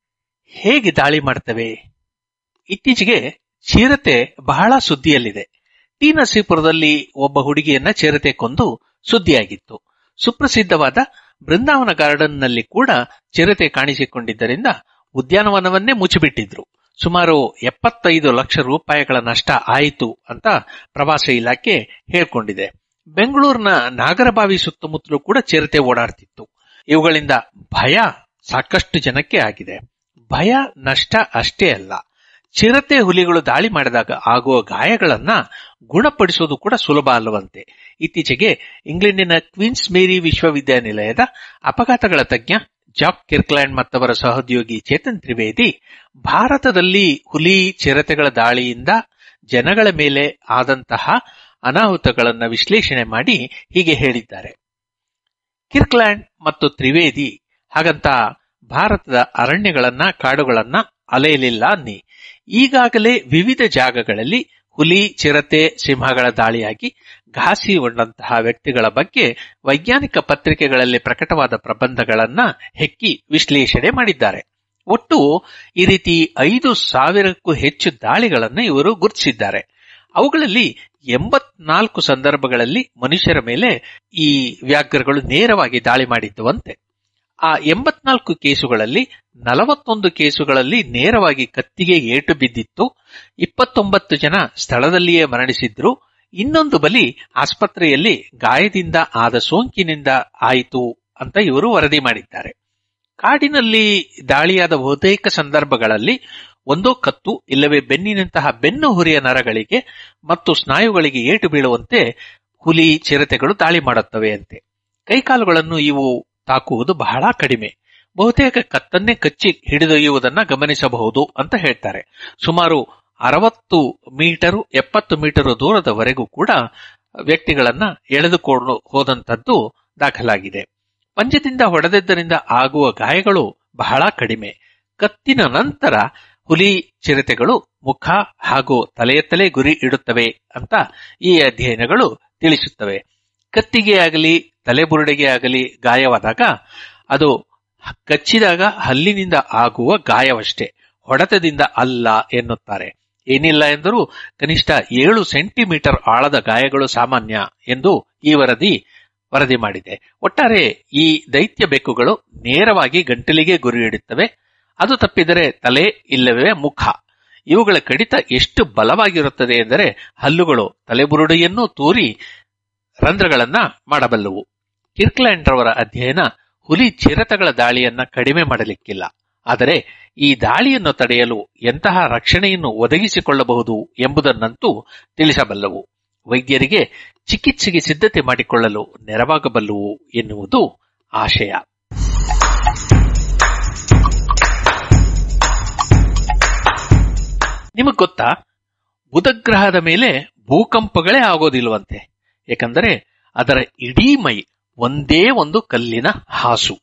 ಹೇಗೆ ದಾಳಿ ಮಾಡ್ತವೆ ಇತ್ತೀಚೆಗೆ ಚಿರತೆ ಬಹಳ ಸುದ್ದಿಯಲ್ಲಿದೆ ಟಿ ನರಸೀಪುರದಲ್ಲಿ ಒಬ್ಬ ಹುಡುಗಿಯನ್ನ ಚಿರತೆ ಕೊಂದು ಸುದ್ದಿಯಾಗಿತ್ತು ಸುಪ್ರಸಿದ್ಧವಾದ ಬೃಂದಾವನ ಗಾರ್ಡನ್ನಲ್ಲಿ ಕೂಡ ಚಿರತೆ ಕಾಣಿಸಿಕೊಂಡಿದ್ದರಿಂದ ಉದ್ಯಾನವನವನ್ನೇ ಮುಚ್ಚಿಬಿಟ್ಟಿದ್ರು ಸುಮಾರು ಎಪ್ಪತ್ತೈದು ಲಕ್ಷ ರೂಪಾಯಿಗಳ ನಷ್ಟ ಆಯಿತು ಅಂತ ಪ್ರವಾಸ ಇಲಾಖೆ ಹೇಳ್ಕೊಂಡಿದೆ ಬೆಂಗಳೂರಿನ ನಾಗರಬಾವಿ ಸುತ್ತಮುತ್ತಲೂ ಕೂಡ ಚಿರತೆ ಓಡಾಡ್ತಿತ್ತು ಇವುಗಳಿಂದ ಭಯ ಸಾಕಷ್ಟು ಜನಕ್ಕೆ ಆಗಿದೆ ಭಯ ನಷ್ಟ ಅಷ್ಟೇ ಅಲ್ಲ ಚಿರತೆ ಹುಲಿಗಳು ದಾಳಿ ಮಾಡಿದಾಗ ಆಗುವ ಗಾಯಗಳನ್ನ ಗುಣಪಡಿಸುವುದು ಕೂಡ ಸುಲಭ ಅಲ್ಲವಂತೆ ಇತ್ತೀಚೆಗೆ ಇಂಗ್ಲೆಂಡಿನ ಕ್ವೀನ್ಸ್ ಮೇರಿ ವಿಶ್ವವಿದ್ಯಾನಿಲಯದ ಅಪಘಾತಗಳ ತಜ್ಞ ಜಾಕ್ ಕಿರ್ಕ್ಲ್ಯಾಂಡ್ ಮತ್ತವರ ಸಹೋದ್ಯೋಗಿ ಚೇತನ್ ತ್ರಿವೇದಿ ಭಾರತದಲ್ಲಿ ಹುಲಿ ಚಿರತೆಗಳ ದಾಳಿಯಿಂದ ಜನಗಳ ಮೇಲೆ ಆದಂತಹ ಅನಾಹುತಗಳನ್ನು ವಿಶ್ಲೇಷಣೆ ಮಾಡಿ ಹೀಗೆ ಹೇಳಿದ್ದಾರೆ ಕಿರ್ಕ್ಲ್ಯಾಂಡ್ ಮತ್ತು ತ್ರಿವೇದಿ ಹಾಗಂತ ಭಾರತದ ಅರಣ್ಯಗಳನ್ನ ಕಾಡುಗಳನ್ನ ಅಲೆಯಲಿಲ್ಲ ಅನ್ನಿ ಈಗಾಗಲೇ ವಿವಿಧ ಜಾಗಗಳಲ್ಲಿ ಹುಲಿ ಚಿರತೆ ಸಿಂಹಗಳ ದಾಳಿಯಾಗಿ ಘಾಸಿ ಉಂಡಂತಹ ವ್ಯಕ್ತಿಗಳ ಬಗ್ಗೆ ವೈಜ್ಞಾನಿಕ ಪತ್ರಿಕೆಗಳಲ್ಲಿ ಪ್ರಕಟವಾದ ಪ್ರಬಂಧಗಳನ್ನ ಹೆಕ್ಕಿ ವಿಶ್ಲೇಷಣೆ ಮಾಡಿದ್ದಾರೆ ಒಟ್ಟು ಈ ರೀತಿ ಐದು ಸಾವಿರಕ್ಕೂ ಹೆಚ್ಚು ದಾಳಿಗಳನ್ನು ಇವರು ಗುರುತಿಸಿದ್ದಾರೆ ಅವುಗಳಲ್ಲಿ ಎಂಬತ್ನಾಲ್ಕು ಸಂದರ್ಭಗಳಲ್ಲಿ ಮನುಷ್ಯರ ಮೇಲೆ ಈ ವ್ಯಾಘ್ರಗಳು ನೇರವಾಗಿ ದಾಳಿ ಮಾಡಿದ್ದುವಂತೆ ಆ ಎಂಬತ್ನಾಲ್ಕು ಕೇಸುಗಳಲ್ಲಿ ನಲವತ್ತೊಂದು ಕೇಸುಗಳಲ್ಲಿ ನೇರವಾಗಿ ಕತ್ತಿಗೆ ಏಟು ಬಿದ್ದಿತ್ತು ಇಪ್ಪತ್ತೊಂಬತ್ತು ಜನ ಸ್ಥಳದಲ್ಲಿಯೇ ಮರಣಿಸಿದ್ರು ಇನ್ನೊಂದು ಬಲಿ ಆಸ್ಪತ್ರೆಯಲ್ಲಿ ಗಾಯದಿಂದ ಆದ ಸೋಂಕಿನಿಂದ ಆಯಿತು ಅಂತ ಇವರು ವರದಿ ಮಾಡಿದ್ದಾರೆ ಕಾಡಿನಲ್ಲಿ ದಾಳಿಯಾದ ಬಹುತೇಕ ಸಂದರ್ಭಗಳಲ್ಲಿ ಒಂದೋ ಕತ್ತು ಇಲ್ಲವೇ ಬೆನ್ನಿನಂತಹ ಬೆನ್ನು ಹುರಿಯ ನರಗಳಿಗೆ ಮತ್ತು ಸ್ನಾಯುಗಳಿಗೆ ಏಟು ಬೀಳುವಂತೆ ಹುಲಿ ಚಿರತೆಗಳು ದಾಳಿ ಮಾಡುತ್ತವೆ ಅಂತೆ ಕೈಕಾಲುಗಳನ್ನು ಇವು ತಾಕುವುದು ಬಹಳ ಕಡಿಮೆ ಬಹುತೇಕ ಕತ್ತನ್ನೇ ಕಚ್ಚಿ ಹಿಡಿದೊಯ್ಯುವುದನ್ನ ಗಮನಿಸಬಹುದು ಅಂತ ಹೇಳ್ತಾರೆ ಸುಮಾರು ಅರವತ್ತು ಮೀಟರು ಎಪ್ಪತ್ತು ಮೀಟರ್ ದೂರದವರೆಗೂ ಕೂಡ ವ್ಯಕ್ತಿಗಳನ್ನ ಎಳೆದುಕೊಂಡು ಹೋದಂತದ್ದು ದಾಖಲಾಗಿದೆ ಪಂಜದಿಂದ ಹೊಡೆದಿದ್ದರಿಂದ ಆಗುವ ಗಾಯಗಳು ಬಹಳ ಕಡಿಮೆ ಕತ್ತಿನ ನಂತರ ಹುಲಿ ಚಿರತೆಗಳು ಮುಖ ಹಾಗೂ ತಲೆಯತ್ತಲೇ ಗುರಿ ಇಡುತ್ತವೆ ಅಂತ ಈ ಅಧ್ಯಯನಗಳು ತಿಳಿಸುತ್ತವೆ ಕತ್ತಿಗೆ ಆಗಲಿ ತಲೆಬುರುಡೆಗೆ ಆಗಲಿ ಗಾಯವಾದಾಗ ಅದು ಕಚ್ಚಿದಾಗ ಹಲ್ಲಿನಿಂದ ಆಗುವ ಗಾಯವಷ್ಟೇ ಹೊಡೆತದಿಂದ ಅಲ್ಲ ಎನ್ನುತ್ತಾರೆ ಏನಿಲ್ಲ ಎಂದರೂ ಕನಿಷ್ಠ ಏಳು ಸೆಂಟಿಮೀಟರ್ ಆಳದ ಗಾಯಗಳು ಸಾಮಾನ್ಯ ಎಂದು ಈ ವರದಿ ವರದಿ ಮಾಡಿದೆ ಒಟ್ಟಾರೆ ಈ ದೈತ್ಯ ಬೆಕ್ಕುಗಳು ನೇರವಾಗಿ ಗಂಟಲಿಗೆ ಗುರಿಯಿಡುತ್ತವೆ ಅದು ತಪ್ಪಿದರೆ ತಲೆ ಇಲ್ಲವೇ ಮುಖ ಇವುಗಳ ಕಡಿತ ಎಷ್ಟು ಬಲವಾಗಿರುತ್ತದೆ ಎಂದರೆ ಹಲ್ಲುಗಳು ತಲೆಬುರುಡೆಯನ್ನೂ ತೂರಿ ರಂಧ್ರಗಳನ್ನ ಮಾಡಬಲ್ಲವು ಕಿರ್ಕ್ಲ್ಯಾಂಡ್ ರವರ ಅಧ್ಯಯನ ಹುಲಿ ಚಿರತಗಳ ದಾಳಿಯನ್ನ ಕಡಿಮೆ ಮಾಡಲಿಕ್ಕಿಲ್ಲ ಆದರೆ ಈ ದಾಳಿಯನ್ನು ತಡೆಯಲು ಎಂತಹ ರಕ್ಷಣೆಯನ್ನು ಒದಗಿಸಿಕೊಳ್ಳಬಹುದು ಎಂಬುದನ್ನಂತೂ ತಿಳಿಸಬಲ್ಲವು ವೈದ್ಯರಿಗೆ ಚಿಕಿತ್ಸೆಗೆ ಸಿದ್ಧತೆ ಮಾಡಿಕೊಳ್ಳಲು ನೆರವಾಗಬಲ್ಲವು ಎನ್ನುವುದು ಆಶಯ ನಿಮಗ್ ಗೊತ್ತಾ ಬುಧಗ್ರಹದ ಮೇಲೆ ಭೂಕಂಪಗಳೇ ಆಗೋದಿಲ್ವಂತೆ ಏಕೆಂದರೆ ಅದರ ಇಡೀ ಮೈ ಒಂದೇ ಒಂದು ಕಲ್ಲಿನ ಹಾಸು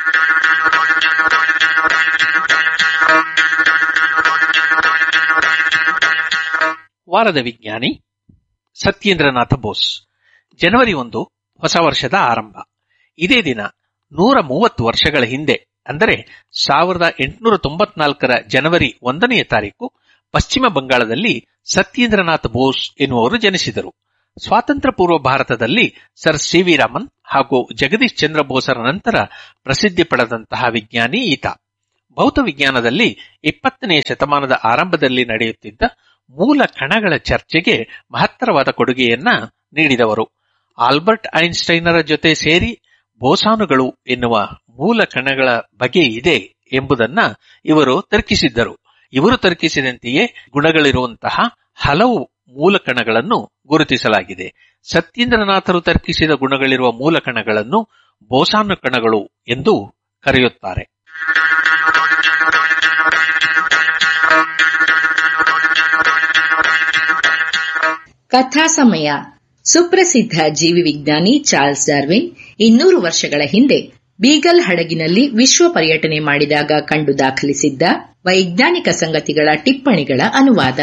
ವಾರದ ವಿಜ್ಞಾನಿ ಸತ್ಯೇಂದ್ರನಾಥ ಬೋಸ್ ಜನವರಿ ಒಂದು ಹೊಸ ವರ್ಷದ ಆರಂಭ ಇದೇ ದಿನ ನೂರ ಮೂವತ್ತು ವರ್ಷಗಳ ಹಿಂದೆ ಅಂದರೆ ಸಾವಿರದ ಎಂಟುನೂರ ತೊಂಬತ್ನಾಲ್ಕರ ಜನವರಿ ಒಂದನೆಯ ತಾರೀಕು ಪಶ್ಚಿಮ ಬಂಗಾಳದಲ್ಲಿ ಸತ್ಯೇಂದ್ರನಾಥ್ ಬೋಸ್ ಎನ್ನುವರು ಜನಿಸಿದರು ಸ್ವಾತಂತ್ರ್ಯ ಪೂರ್ವ ಭಾರತದಲ್ಲಿ ಸರ್ ಸಿ ವಿ ರಾಮನ್ ಹಾಗೂ ಜಗದೀಶ್ ಚಂದ್ರ ಬೋಸರ ನಂತರ ಪ್ರಸಿದ್ಧಿ ಪಡೆದಂತಹ ವಿಜ್ಞಾನಿ ಈತ ಭೌತ ವಿಜ್ಞಾನದಲ್ಲಿ ಇಪ್ಪತ್ತನೆಯ ಶತಮಾನದ ಆರಂಭದಲ್ಲಿ ನಡೆಯುತ್ತಿದ್ದ ಮೂಲ ಕಣಗಳ ಚರ್ಚೆಗೆ ಮಹತ್ತರವಾದ ಕೊಡುಗೆಯನ್ನ ನೀಡಿದವರು ಆಲ್ಬರ್ಟ್ ಐನ್ಸ್ಟೈನರ ಜೊತೆ ಸೇರಿ ಬೋಸಾನುಗಳು ಎನ್ನುವ ಮೂಲ ಕಣಗಳ ಬಗೆ ಇದೆ ಎಂಬುದನ್ನ ಇವರು ತರ್ಕಿಸಿದ್ದರು ಇವರು ತರ್ಕಿಸಿದಂತೆಯೇ ಗುಣಗಳಿರುವಂತಹ ಹಲವು ಮೂಲ ಕಣಗಳನ್ನು ಗುರುತಿಸಲಾಗಿದೆ ಸತ್ಯೇಂದ್ರನಾಥರು ತರ್ಕಿಸಿದ ಗುಣಗಳಿರುವ ಮೂಲ ಕಣಗಳನ್ನು ಬೋಸಾನು ಕಣಗಳು ಎಂದು ಕರೆಯುತ್ತಾರೆ ಕಥಾ ಸಮಯ ಸುಪ್ರಸಿದ್ಧ ಜೀವಿ ವಿಜ್ಞಾನಿ ಚಾರ್ಲ್ಸ್ ಡಾರ್ವಿನ್ ಇನ್ನೂರು ವರ್ಷಗಳ ಹಿಂದೆ ಬೀಗಲ್ ಹಡಗಿನಲ್ಲಿ ವಿಶ್ವ ಪರ್ಯಟನೆ ಮಾಡಿದಾಗ ಕಂಡು ದಾಖಲಿಸಿದ್ದ ವೈಜ್ಞಾನಿಕ ಸಂಗತಿಗಳ ಟಿಪ್ಪಣಿಗಳ ಅನುವಾದ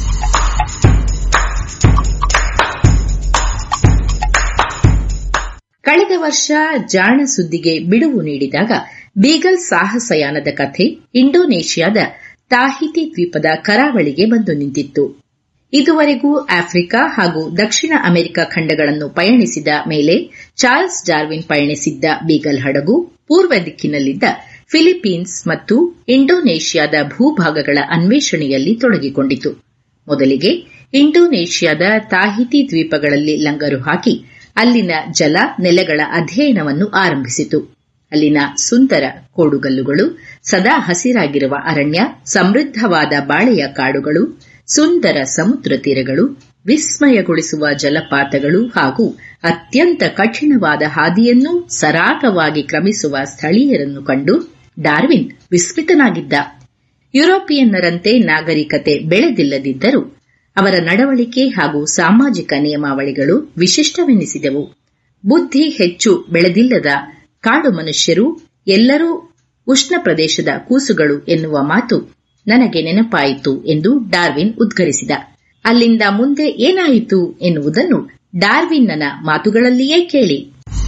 ಕಳೆದ ವರ್ಷ ಜಾಣ ಸುದ್ದಿಗೆ ಬಿಡುವು ನೀಡಿದಾಗ ಬೀಗಲ್ ಸಾಹಸಯಾನದ ಕಥೆ ಇಂಡೋನೇಷ್ಯಾದ ತಾಹಿತಿ ದ್ವೀಪದ ಕರಾವಳಿಗೆ ಬಂದು ನಿಂತಿತ್ತು ಇದುವರೆಗೂ ಆಫ್ರಿಕಾ ಹಾಗೂ ದಕ್ಷಿಣ ಅಮೆರಿಕ ಖಂಡಗಳನ್ನು ಪಯಣಿಸಿದ ಮೇಲೆ ಚಾರ್ಲ್ಸ್ ಡಾರ್ವಿನ್ ಪಯಣಿಸಿದ್ದ ಬೀಗಲ್ ಹಡಗು ಪೂರ್ವ ದಿಕ್ಕಿನಲ್ಲಿದ್ದ ಫಿಲಿಪೀನ್ಸ್ ಮತ್ತು ಇಂಡೋನೇಷ್ಯಾದ ಭೂಭಾಗಗಳ ಅನ್ವೇಷಣೆಯಲ್ಲಿ ತೊಡಗಿಕೊಂಡಿತು ಮೊದಲಿಗೆ ಇಂಡೋನೇಷ್ಯಾದ ತಾಹಿತಿ ದ್ವೀಪಗಳಲ್ಲಿ ಲಂಗರು ಹಾಕಿ ಅಲ್ಲಿನ ಜಲ ನೆಲೆಗಳ ಅಧ್ಯಯನವನ್ನು ಆರಂಭಿಸಿತು ಅಲ್ಲಿನ ಸುಂದರ ಕೋಡುಗಲ್ಲುಗಳು ಸದಾ ಹಸಿರಾಗಿರುವ ಅರಣ್ಯ ಸಮೃದ್ಧವಾದ ಬಾಳೆಯ ಕಾಡುಗಳು ಸುಂದರ ಸಮುದ್ರ ತೀರಗಳು ವಿಸ್ಮಯಗೊಳಿಸುವ ಜಲಪಾತಗಳು ಹಾಗೂ ಅತ್ಯಂತ ಕಠಿಣವಾದ ಹಾದಿಯನ್ನೂ ಸರಾಗವಾಗಿ ಕ್ರಮಿಸುವ ಸ್ಥಳೀಯರನ್ನು ಕಂಡು ಡಾರ್ವಿನ್ ವಿಸ್ಮಿತನಾಗಿದ್ದ ಯುರೋಪಿಯನ್ನರಂತೆ ನಾಗರಿಕತೆ ಬೆಳೆದಿಲ್ಲದಿದ್ದರೂ ಅವರ ನಡವಳಿಕೆ ಹಾಗೂ ಸಾಮಾಜಿಕ ನಿಯಮಾವಳಿಗಳು ವಿಶಿಷ್ಟವೆನಿಸಿದೆವು ಬುದ್ಧಿ ಹೆಚ್ಚು ಬೆಳೆದಿಲ್ಲದ ಕಾಡು ಮನುಷ್ಯರು ಎಲ್ಲರೂ ಉಷ್ಣ ಪ್ರದೇಶದ ಕೂಸುಗಳು ಎನ್ನುವ ಮಾತು ನನಗೆ ನೆನಪಾಯಿತು ಎಂದು ಡಾರ್ವಿನ್ ಉದ್ಗರಿಸಿದ ಅಲ್ಲಿಂದ ಮುಂದೆ ಏನಾಯಿತು ಎನ್ನುವುದನ್ನು ಡಾರ್ವಿನ್ನನ ಮಾತುಗಳಲ್ಲಿಯೇ ಕೇಳಿ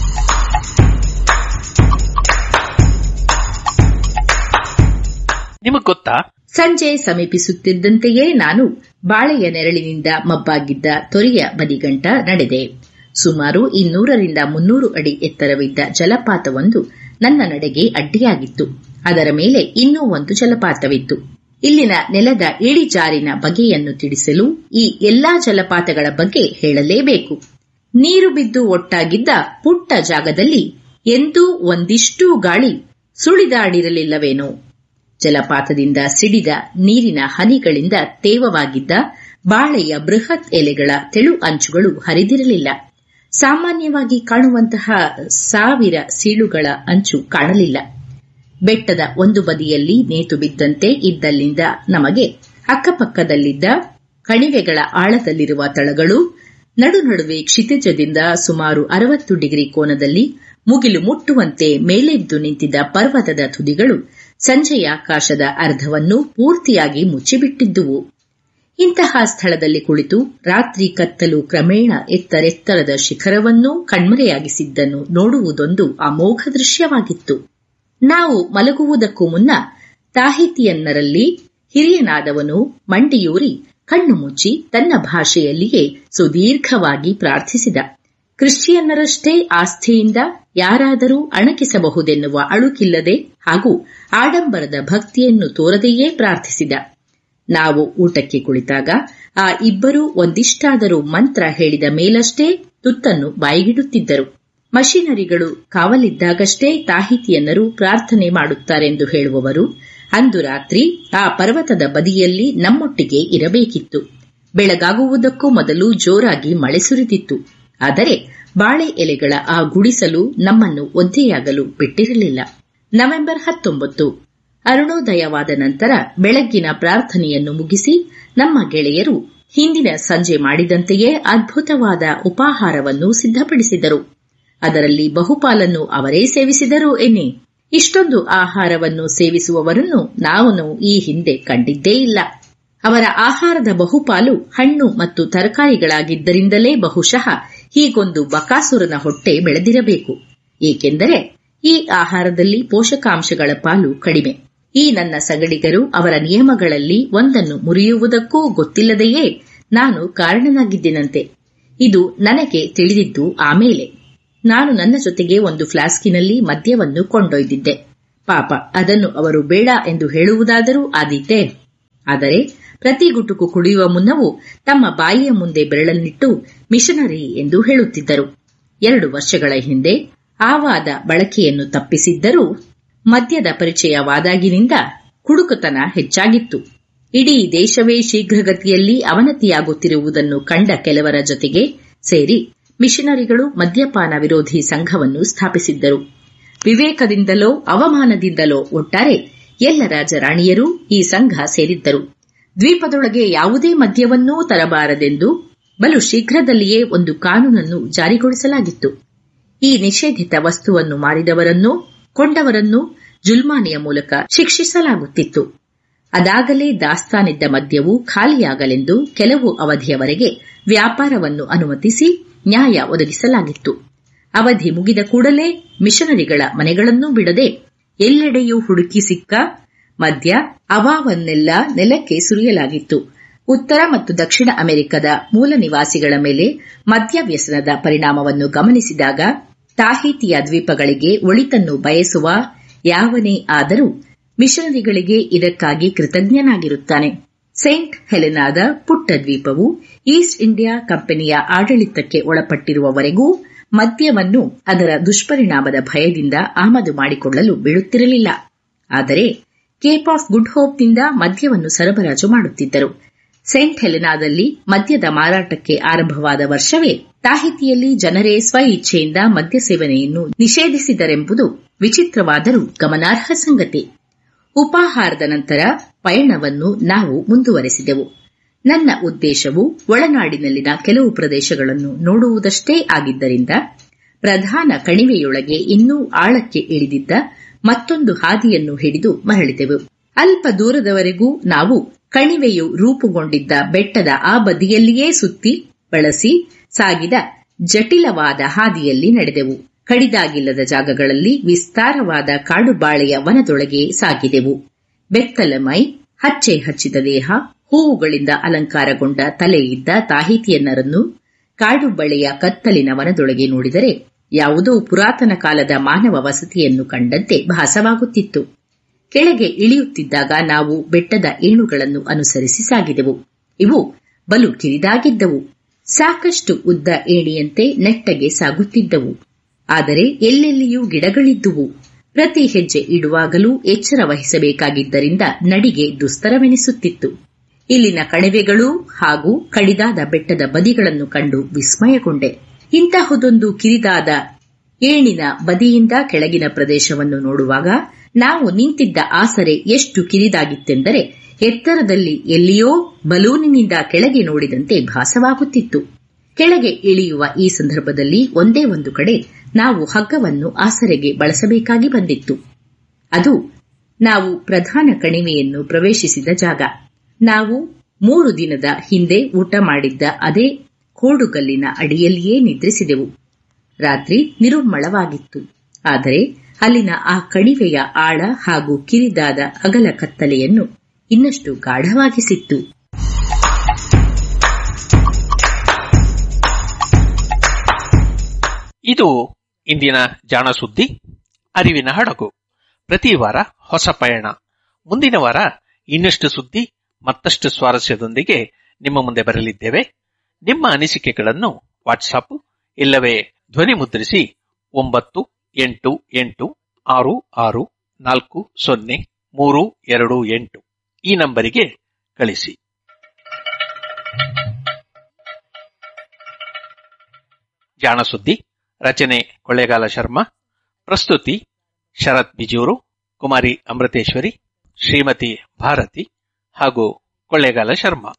ನಿಮಗ್ ಗೊತ್ತಾ ಸಂಜೆ ಸಮೀಪಿಸುತ್ತಿದ್ದಂತೆಯೇ ನಾನು ಬಾಳೆಯ ನೆರಳಿನಿಂದ ಮಬ್ಬಾಗಿದ್ದ ತೊರೆಯ ಬದಿಗಂಟ ನಡೆದೆ ಸುಮಾರು ಇನ್ನೂರರಿಂದ ಮುನ್ನೂರು ಅಡಿ ಎತ್ತರವಿದ್ದ ಜಲಪಾತವೊಂದು ನನ್ನ ನಡೆಗೆ ಅಡ್ಡಿಯಾಗಿತ್ತು ಅದರ ಮೇಲೆ ಇನ್ನೂ ಒಂದು ಜಲಪಾತವಿತ್ತು ಇಲ್ಲಿನ ನೆಲದ ಇಳಿಜಾರಿನ ಬಗೆಯನ್ನು ತಿಳಿಸಲು ಈ ಎಲ್ಲಾ ಜಲಪಾತಗಳ ಬಗ್ಗೆ ಹೇಳಲೇಬೇಕು ನೀರು ಬಿದ್ದು ಒಟ್ಟಾಗಿದ್ದ ಪುಟ್ಟ ಜಾಗದಲ್ಲಿ ಎಂದೂ ಒಂದಿಷ್ಟೂ ಗಾಳಿ ಸುಳಿದಾಡಿರಲಿಲ್ಲವೇನೋ ಜಲಪಾತದಿಂದ ಸಿಡಿದ ನೀರಿನ ಹನಿಗಳಿಂದ ತೇವವಾಗಿದ್ದ ಬಾಳೆಯ ಬೃಹತ್ ಎಲೆಗಳ ತೆಳು ಅಂಚುಗಳು ಹರಿದಿರಲಿಲ್ಲ ಸಾಮಾನ್ಯವಾಗಿ ಕಾಣುವಂತಹ ಸಾವಿರ ಸೀಳುಗಳ ಅಂಚು ಕಾಣಲಿಲ್ಲ ಬೆಟ್ಟದ ಒಂದು ಬದಿಯಲ್ಲಿ ನೇತು ಬಿದ್ದಂತೆ ಇದ್ದಲ್ಲಿಂದ ನಮಗೆ ಅಕ್ಕಪಕ್ಕದಲ್ಲಿದ್ದ ಕಣಿವೆಗಳ ಆಳದಲ್ಲಿರುವ ತಳಗಳು ನಡು ನಡುವೆ ಕ್ಷಿತಿಜದಿಂದ ಸುಮಾರು ಅರವತ್ತು ಡಿಗ್ರಿ ಕೋನದಲ್ಲಿ ಮುಗಿಲು ಮುಟ್ಟುವಂತೆ ಮೇಲೆದ್ದು ನಿಂತಿದ್ದ ಪರ್ವತದ ತುದಿಗಳು ಸಂಜೆಯ ಆಕಾಶದ ಅರ್ಧವನ್ನು ಪೂರ್ತಿಯಾಗಿ ಮುಚ್ಚಿಬಿಟ್ಟಿದ್ದುವು ಇಂತಹ ಸ್ಥಳದಲ್ಲಿ ಕುಳಿತು ರಾತ್ರಿ ಕತ್ತಲು ಕ್ರಮೇಣ ಎತ್ತರೆತ್ತರದ ಶಿಖರವನ್ನೂ ಕಣ್ಮರೆಯಾಗಿಸಿದ್ದನ್ನು ನೋಡುವುದೊಂದು ಅಮೋಘ ದೃಶ್ಯವಾಗಿತ್ತು ನಾವು ಮಲಗುವುದಕ್ಕೂ ಮುನ್ನ ತಾಹಿತಿಯನ್ನರಲ್ಲಿ ಹಿರಿಯನಾದವನು ಮಂಡಿಯೂರಿ ಕಣ್ಣು ಮುಚ್ಚಿ ತನ್ನ ಭಾಷೆಯಲ್ಲಿಯೇ ಸುದೀರ್ಘವಾಗಿ ಪ್ರಾರ್ಥಿಸಿದ ಕ್ರಿಶ್ಚಿಯನ್ನರಷ್ಟೇ ಆಸ್ಥೆಯಿಂದ ಯಾರಾದರೂ ಅಣಕಿಸಬಹುದೆನ್ನುವ ಅಳುಕಿಲ್ಲದೆ ಹಾಗೂ ಆಡಂಬರದ ಭಕ್ತಿಯನ್ನು ತೋರದೆಯೇ ಪ್ರಾರ್ಥಿಸಿದ ನಾವು ಊಟಕ್ಕೆ ಕುಳಿತಾಗ ಆ ಇಬ್ಬರೂ ಒಂದಿಷ್ಟಾದರೂ ಮಂತ್ರ ಹೇಳಿದ ಮೇಲಷ್ಟೇ ತುತ್ತನ್ನು ಬಾಯಿಗಿಡುತ್ತಿದ್ದರು ಮಷಿನರಿಗಳು ಕಾವಲಿದ್ದಾಗಷ್ಟೇ ತಾಹಿತಿಯನ್ನರು ಪ್ರಾರ್ಥನೆ ಮಾಡುತ್ತಾರೆಂದು ಹೇಳುವವರು ಅಂದು ರಾತ್ರಿ ಆ ಪರ್ವತದ ಬದಿಯಲ್ಲಿ ನಮ್ಮೊಟ್ಟಿಗೆ ಇರಬೇಕಿತ್ತು ಬೆಳಗಾಗುವುದಕ್ಕೂ ಮೊದಲು ಜೋರಾಗಿ ಮಳೆ ಸುರಿದಿತ್ತು ಆದರೆ ಬಾಳೆ ಎಲೆಗಳ ಆ ಗುಡಿಸಲು ನಮ್ಮನ್ನು ಒದ್ದೆಯಾಗಲು ಬಿಟ್ಟಿರಲಿಲ್ಲ ನವೆಂಬರ್ ಹತ್ತೊಂಬತ್ತು ಅರುಣೋದಯವಾದ ನಂತರ ಬೆಳಗ್ಗಿನ ಪ್ರಾರ್ಥನೆಯನ್ನು ಮುಗಿಸಿ ನಮ್ಮ ಗೆಳೆಯರು ಹಿಂದಿನ ಸಂಜೆ ಮಾಡಿದಂತೆಯೇ ಅದ್ಭುತವಾದ ಉಪಾಹಾರವನ್ನು ಸಿದ್ಧಪಡಿಸಿದರು ಅದರಲ್ಲಿ ಬಹುಪಾಲನ್ನು ಅವರೇ ಸೇವಿಸಿದರು ಎನ್ನಿ ಇಷ್ಟೊಂದು ಆಹಾರವನ್ನು ಸೇವಿಸುವವರನ್ನು ನಾವು ಈ ಹಿಂದೆ ಕಂಡಿದ್ದೇ ಇಲ್ಲ ಅವರ ಆಹಾರದ ಬಹುಪಾಲು ಹಣ್ಣು ಮತ್ತು ತರಕಾರಿಗಳಾಗಿದ್ದರಿಂದಲೇ ಬಹುಶಃ ಹೀಗೊಂದು ಬಕಾಸುರನ ಹೊಟ್ಟೆ ಬೆಳೆದಿರಬೇಕು ಏಕೆಂದರೆ ಈ ಆಹಾರದಲ್ಲಿ ಪೋಷಕಾಂಶಗಳ ಪಾಲು ಕಡಿಮೆ ಈ ನನ್ನ ಸಗಡಿಗರು ಅವರ ನಿಯಮಗಳಲ್ಲಿ ಒಂದನ್ನು ಮುರಿಯುವುದಕ್ಕೂ ಗೊತ್ತಿಲ್ಲದೆಯೇ ನಾನು ಕಾರಣನಾಗಿದ್ದೆನಂತೆ ಇದು ನನಗೆ ತಿಳಿದಿದ್ದು ಆಮೇಲೆ ನಾನು ನನ್ನ ಜೊತೆಗೆ ಒಂದು ಫ್ಲಾಸ್ಕಿನಲ್ಲಿ ಮದ್ಯವನ್ನು ಕೊಂಡೊಯ್ದಿದ್ದೆ ಪಾಪ ಅದನ್ನು ಅವರು ಬೇಡ ಎಂದು ಹೇಳುವುದಾದರೂ ಆದೀತೆ ಆದರೆ ಪ್ರತಿ ಗುಟುಕು ಕುಡಿಯುವ ಮುನ್ನವೂ ತಮ್ಮ ಬಾಯಿಯ ಮುಂದೆ ಬೆರಳನ್ನಿಟ್ಟು ಮಿಷನರಿ ಎಂದು ಹೇಳುತ್ತಿದ್ದರು ಎರಡು ವರ್ಷಗಳ ಹಿಂದೆ ಆವಾದ ಬಳಕೆಯನ್ನು ತಪ್ಪಿಸಿದ್ದರೂ ಮದ್ಯದ ಪರಿಚಯವಾದಾಗಿನಿಂದ ಕುಡುಕತನ ಹೆಚ್ಚಾಗಿತ್ತು ಇಡೀ ದೇಶವೇ ಶೀಘ್ರಗತಿಯಲ್ಲಿ ಅವನತಿಯಾಗುತ್ತಿರುವುದನ್ನು ಕಂಡ ಕೆಲವರ ಜೊತೆಗೆ ಸೇರಿ ಮಿಷನರಿಗಳು ಮದ್ಯಪಾನ ವಿರೋಧಿ ಸಂಘವನ್ನು ಸ್ಥಾಪಿಸಿದ್ದರು ವಿವೇಕದಿಂದಲೋ ಅವಮಾನದಿಂದಲೋ ಒಟ್ಟಾರೆ ಎಲ್ಲ ರಾಜರಾಣಿಯರೂ ಈ ಸಂಘ ಸೇರಿದ್ದರು ದ್ವೀಪದೊಳಗೆ ಯಾವುದೇ ಮದ್ಯವನ್ನೂ ತರಬಾರದೆಂದು ಬಲು ಶೀಘ್ರದಲ್ಲಿಯೇ ಒಂದು ಕಾನೂನನ್ನು ಜಾರಿಗೊಳಿಸಲಾಗಿತ್ತು ಈ ನಿಷೇಧಿತ ವಸ್ತುವನ್ನು ಮಾರಿದವರನ್ನೂ ಕೊಂಡವರನ್ನೂ ಜುಲ್ಮಾನಿಯ ಮೂಲಕ ಶಿಕ್ಷಿಸಲಾಗುತ್ತಿತ್ತು ಅದಾಗಲೇ ದಾಸ್ತಾನಿದ್ದ ಮದ್ಯವು ಖಾಲಿಯಾಗಲೆಂದು ಕೆಲವು ಅವಧಿಯವರೆಗೆ ವ್ಯಾಪಾರವನ್ನು ಅನುಮತಿಸಿ ನ್ಯಾಯ ಒದಗಿಸಲಾಗಿತ್ತು ಅವಧಿ ಮುಗಿದ ಕೂಡಲೇ ಮಿಷನರಿಗಳ ಮನೆಗಳನ್ನೂ ಬಿಡದೆ ಎಲ್ಲೆಡೆಯೂ ಹುಡುಕಿ ಸಿಕ್ಕ ಮದ್ಯ ಅವಾವನ್ನೆಲ್ಲ ನೆಲಕ್ಕೆ ಸುರಿಯಲಾಗಿತ್ತು ಉತ್ತರ ಮತ್ತು ದಕ್ಷಿಣ ಅಮೆರಿಕದ ಮೂಲ ನಿವಾಸಿಗಳ ಮೇಲೆ ಮದ್ಯ ವ್ಯಸನದ ಪರಿಣಾಮವನ್ನು ಗಮನಿಸಿದಾಗ ತಾಹಿತಿಯ ದ್ವೀಪಗಳಿಗೆ ಒಳಿತನ್ನು ಬಯಸುವ ಯಾವನೇ ಆದರೂ ಮಿಷನರಿಗಳಿಗೆ ಇದಕ್ಕಾಗಿ ಕೃತಜ್ಞನಾಗಿರುತ್ತಾನೆ ಸೇಂಟ್ ಹೆಲೆನಾದ ಪುಟ್ಟ ದ್ವೀಪವು ಈಸ್ಟ್ ಇಂಡಿಯಾ ಕಂಪನಿಯ ಆಡಳಿತಕ್ಕೆ ಒಳಪಟ್ಟಿರುವವರೆಗೂ ಮದ್ಯವನ್ನು ಅದರ ದುಷ್ಪರಿಣಾಮದ ಭಯದಿಂದ ಆಮದು ಮಾಡಿಕೊಳ್ಳಲು ಬೀಳುತ್ತಿರಲಿಲ್ಲ ಆದರೆ ಕೇಪ್ ಆಫ್ ಗುಡ್ ಹೋಪ್ನಿಂದ ಮದ್ಯವನ್ನು ಸರಬರಾಜು ಮಾಡುತ್ತಿದ್ದರು ಸೇಂಟ್ ಹೆಲೆನಾದಲ್ಲಿ ಮದ್ಯದ ಮಾರಾಟಕ್ಕೆ ಆರಂಭವಾದ ವರ್ಷವೇ ತಾಹಿತಿಯಲ್ಲಿ ಜನರೇ ಸ್ವ ಇಚ್ಛೆಯಿಂದ ಮದ್ಯ ಸೇವನೆಯನ್ನು ನಿಷೇಧಿಸಿದರೆಂಬುದು ವಿಚಿತ್ರವಾದರೂ ಗಮನಾರ್ಹ ಸಂಗತಿ ಉಪಾಹಾರದ ನಂತರ ಪಯಣವನ್ನು ನಾವು ಮುಂದುವರೆಸಿದೆವು ನನ್ನ ಉದ್ದೇಶವು ಒಳನಾಡಿನಲ್ಲಿನ ಕೆಲವು ಪ್ರದೇಶಗಳನ್ನು ನೋಡುವುದಷ್ಟೇ ಆಗಿದ್ದರಿಂದ ಪ್ರಧಾನ ಕಣಿವೆಯೊಳಗೆ ಇನ್ನೂ ಆಳಕ್ಕೆ ಇಳಿದಿದ್ದ ಮತ್ತೊಂದು ಹಾದಿಯನ್ನು ಹಿಡಿದು ಮರಳಿದೆವು ಅಲ್ಪ ದೂರದವರೆಗೂ ನಾವು ಕಣಿವೆಯು ರೂಪುಗೊಂಡಿದ್ದ ಬೆಟ್ಟದ ಆ ಬದಿಯಲ್ಲಿಯೇ ಸುತ್ತಿ ಬಳಸಿ ಸಾಗಿದ ಜಟಿಲವಾದ ಹಾದಿಯಲ್ಲಿ ನಡೆದೆವು ಕಡಿದಾಗಿಲ್ಲದ ಜಾಗಗಳಲ್ಲಿ ವಿಸ್ತಾರವಾದ ಕಾಡುಬಾಳೆಯ ವನದೊಳಗೆ ಸಾಗಿದೆವು ಬೆತ್ತಲ ಮೈ ಹಚ್ಚೆ ಹಚ್ಚಿದ ದೇಹ ಹೂವುಗಳಿಂದ ಅಲಂಕಾರಗೊಂಡ ತಲೆ ಇದ್ದ ತಾಹಿತಿಯನ್ನರನ್ನು ಕಾಡುಬಳೆಯ ಕತ್ತಲಿನ ವನದೊಳಗೆ ನೋಡಿದರೆ ಯಾವುದೋ ಪುರಾತನ ಕಾಲದ ಮಾನವ ವಸತಿಯನ್ನು ಕಂಡಂತೆ ಭಾಸವಾಗುತ್ತಿತ್ತು ಕೆಳಗೆ ಇಳಿಯುತ್ತಿದ್ದಾಗ ನಾವು ಬೆಟ್ಟದ ಏಣುಗಳನ್ನು ಅನುಸರಿಸಿ ಸಾಗಿದೆವು ಇವು ಬಲು ಕಿರಿದಾಗಿದ್ದವು ಸಾಕಷ್ಟು ಉದ್ದ ಏಣಿಯಂತೆ ನೆಟ್ಟಗೆ ಸಾಗುತ್ತಿದ್ದವು ಆದರೆ ಎಲ್ಲೆಲ್ಲಿಯೂ ಗಿಡಗಳಿದ್ದುವು ಪ್ರತಿ ಹೆಜ್ಜೆ ಇಡುವಾಗಲೂ ಎಚ್ಚರ ವಹಿಸಬೇಕಾಗಿದ್ದರಿಂದ ನಡಿಗೆ ದುಸ್ತರವೆನಿಸುತ್ತಿತ್ತು ಇಲ್ಲಿನ ಕಣಿವೆಗಳು ಹಾಗೂ ಕಡಿದಾದ ಬೆಟ್ಟದ ಬದಿಗಳನ್ನು ಕಂಡು ವಿಸ್ಮಯಗೊಂಡೆ ಇಂತಹದೊಂದು ಕಿರಿದಾದ ಏಣಿನ ಬದಿಯಿಂದ ಕೆಳಗಿನ ಪ್ರದೇಶವನ್ನು ನೋಡುವಾಗ ನಾವು ನಿಂತಿದ್ದ ಆಸರೆ ಎಷ್ಟು ಕಿರಿದಾಗಿತ್ತೆಂದರೆ ಎತ್ತರದಲ್ಲಿ ಎಲ್ಲಿಯೋ ಬಲೂನಿನಿಂದ ಕೆಳಗೆ ನೋಡಿದಂತೆ ಭಾಸವಾಗುತ್ತಿತ್ತು ಕೆಳಗೆ ಇಳಿಯುವ ಈ ಸಂದರ್ಭದಲ್ಲಿ ಒಂದೇ ಒಂದು ಕಡೆ ನಾವು ಹಗ್ಗವನ್ನು ಆಸರೆಗೆ ಬಳಸಬೇಕಾಗಿ ಬಂದಿತ್ತು ಅದು ನಾವು ಪ್ರಧಾನ ಕಣಿವೆಯನ್ನು ಪ್ರವೇಶಿಸಿದ ಜಾಗ ನಾವು ಮೂರು ದಿನದ ಹಿಂದೆ ಊಟ ಮಾಡಿದ್ದ ಅದೇ ಕೋಡುಗಲ್ಲಿನ ಅಡಿಯಲ್ಲಿಯೇ ನಿದ್ರಿಸಿದೆವು ರಾತ್ರಿ ನಿರುಮ್ಮಳವಾಗಿತ್ತು ಆದರೆ ಅಲ್ಲಿನ ಆ ಕಣಿವೆಯ ಆಳ ಹಾಗೂ ಕಿರಿದಾದ ಅಗಲ ಕತ್ತಲೆಯನ್ನು ಇನ್ನಷ್ಟು ಗಾಢವಾಗಿಸಿತ್ತು ಇದು ಇಂದಿನ ಜಾಣ ಸುದ್ದಿ ಅರಿವಿನ ಹಡಗು ಪ್ರತಿ ವಾರ ಹೊಸ ಪಯಣ ಮುಂದಿನ ವಾರ ಇನ್ನಷ್ಟು ಸುದ್ದಿ ಮತ್ತಷ್ಟು ಸ್ವಾರಸ್ಯದೊಂದಿಗೆ ನಿಮ್ಮ ಮುಂದೆ ಬರಲಿದ್ದೇವೆ ನಿಮ್ಮ ಅನಿಸಿಕೆಗಳನ್ನು ವಾಟ್ಸಾಪ್ ಇಲ್ಲವೇ ಧ್ವನಿ ಮುದ್ರಿಸಿ ಒಂಬತ್ತು ಎಂಟು ಎಂಟು ಆರು ಆರು ನಾಲ್ಕು ಸೊನ್ನೆ ಮೂರು ಎರಡು ಎಂಟು ಈ ನಂಬರಿಗೆ ಕಳಿಸಿ ಜಾಣ ಸುದ್ದಿ ರಚನೆ ಕೊಳ್ಳೇಗಾಲ ಶರ್ಮಾ ಪ್ರಸ್ತುತಿ ಶರತ್ ಬಿಜೂರು ಕುಮಾರಿ ಅಮೃತೇಶ್ವರಿ ಶ್ರೀಮತಿ ಭಾರತಿ ಹಾಗೂ ಕೊಳ್ಳೇಗಾಲ ಶರ್ಮಾ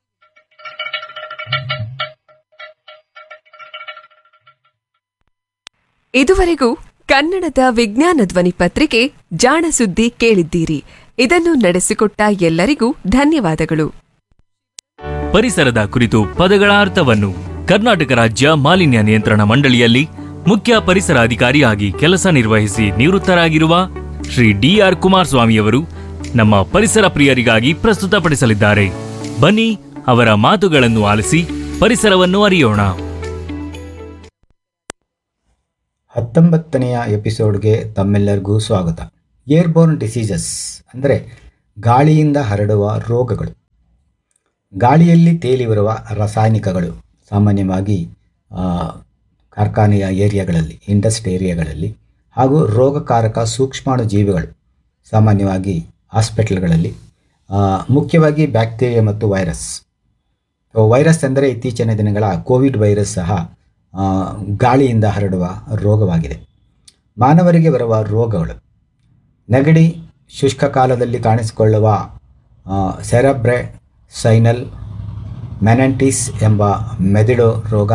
ಇದುವರೆಗೂ ಕನ್ನಡದ ವಿಜ್ಞಾನ ಧ್ವನಿ ಪತ್ರಿಕೆ ಜಾಣ ಸುದ್ದಿ ಕೇಳಿದ್ದೀರಿ ಇದನ್ನು ನಡೆಸಿಕೊಟ್ಟ ಎಲ್ಲರಿಗೂ ಧನ್ಯವಾದಗಳು ಪರಿಸರದ ಕುರಿತು ಪದಗಳ ಅರ್ಥವನ್ನು ಕರ್ನಾಟಕ ರಾಜ್ಯ ಮಾಲಿನ್ಯ ನಿಯಂತ್ರಣ ಮಂಡಳಿಯಲ್ಲಿ ಮುಖ್ಯ ಪರಿಸರ ಅಧಿಕಾರಿಯಾಗಿ ಕೆಲಸ ನಿರ್ವಹಿಸಿ ನಿವೃತ್ತರಾಗಿರುವ ಶ್ರೀ ಡಿಆರ್ ಕುಮಾರಸ್ವಾಮಿಯವರು ನಮ್ಮ ಪರಿಸರ ಪ್ರಿಯರಿಗಾಗಿ ಪ್ರಸ್ತುತಪಡಿಸಲಿದ್ದಾರೆ ಬನ್ನಿ ಅವರ ಮಾತುಗಳನ್ನು ಆಲಿಸಿ ಪರಿಸರವನ್ನು ಅರಿಯೋಣ ಹತ್ತೊಂಬತ್ತನೆಯ ಎಪಿಸೋಡ್ಗೆ ತಮ್ಮೆಲ್ಲರಿಗೂ ಸ್ವಾಗತ ಏರ್ಬೋರ್ನ್ ಡಿಸೀಸಸ್ ಅಂದರೆ ಗಾಳಿಯಿಂದ ಹರಡುವ ರೋಗಗಳು ಗಾಳಿಯಲ್ಲಿ ತೇಲಿ ಬರುವ ರಾಸಾಯನಿಕಗಳು ಸಾಮಾನ್ಯವಾಗಿ ಆ, ಕಾರ್ಖಾನೆಯ ಏರಿಯಾಗಳಲ್ಲಿ ಇಂಡಸ್ಟ್ರಿ ಏರಿಯಾಗಳಲ್ಲಿ ಹಾಗೂ ರೋಗಕಾರಕ ಸೂಕ್ಷ್ಮಾಣು ಜೀವಿಗಳು ಸಾಮಾನ್ಯವಾಗಿ ಹಾಸ್ಪಿಟಲ್ಗಳಲ್ಲಿ ಆ, ಮುಖ್ಯವಾಗಿ ಬ್ಯಾಕ್ಟೀರಿಯಾ ಮತ್ತು ವೈರಸ್ ಸೊ ವೈರಸ್ ಅಂದರೆ ಇತ್ತೀಚಿನ ದಿನಗಳ ಕೋವಿಡ್ ವೈರಸ್ ಸಹ ಆ, ಗಾಳಿಯಿಂದ ಹರಡುವ ರೋಗವಾಗಿದೆ ಮಾನವರಿಗೆ ಬರುವ ರೋಗಗಳು ನೆಗಡಿ ಶುಷ್ಕ ಕಾಲದಲ್ಲಿ ಕಾಣಿಸಿಕೊಳ್ಳುವ ಸೆರಬ್ರೆ ಸೈನಲ್ ಮೆನಂಟಿಸ್ ಎಂಬ ಮೆದುಳು ರೋಗ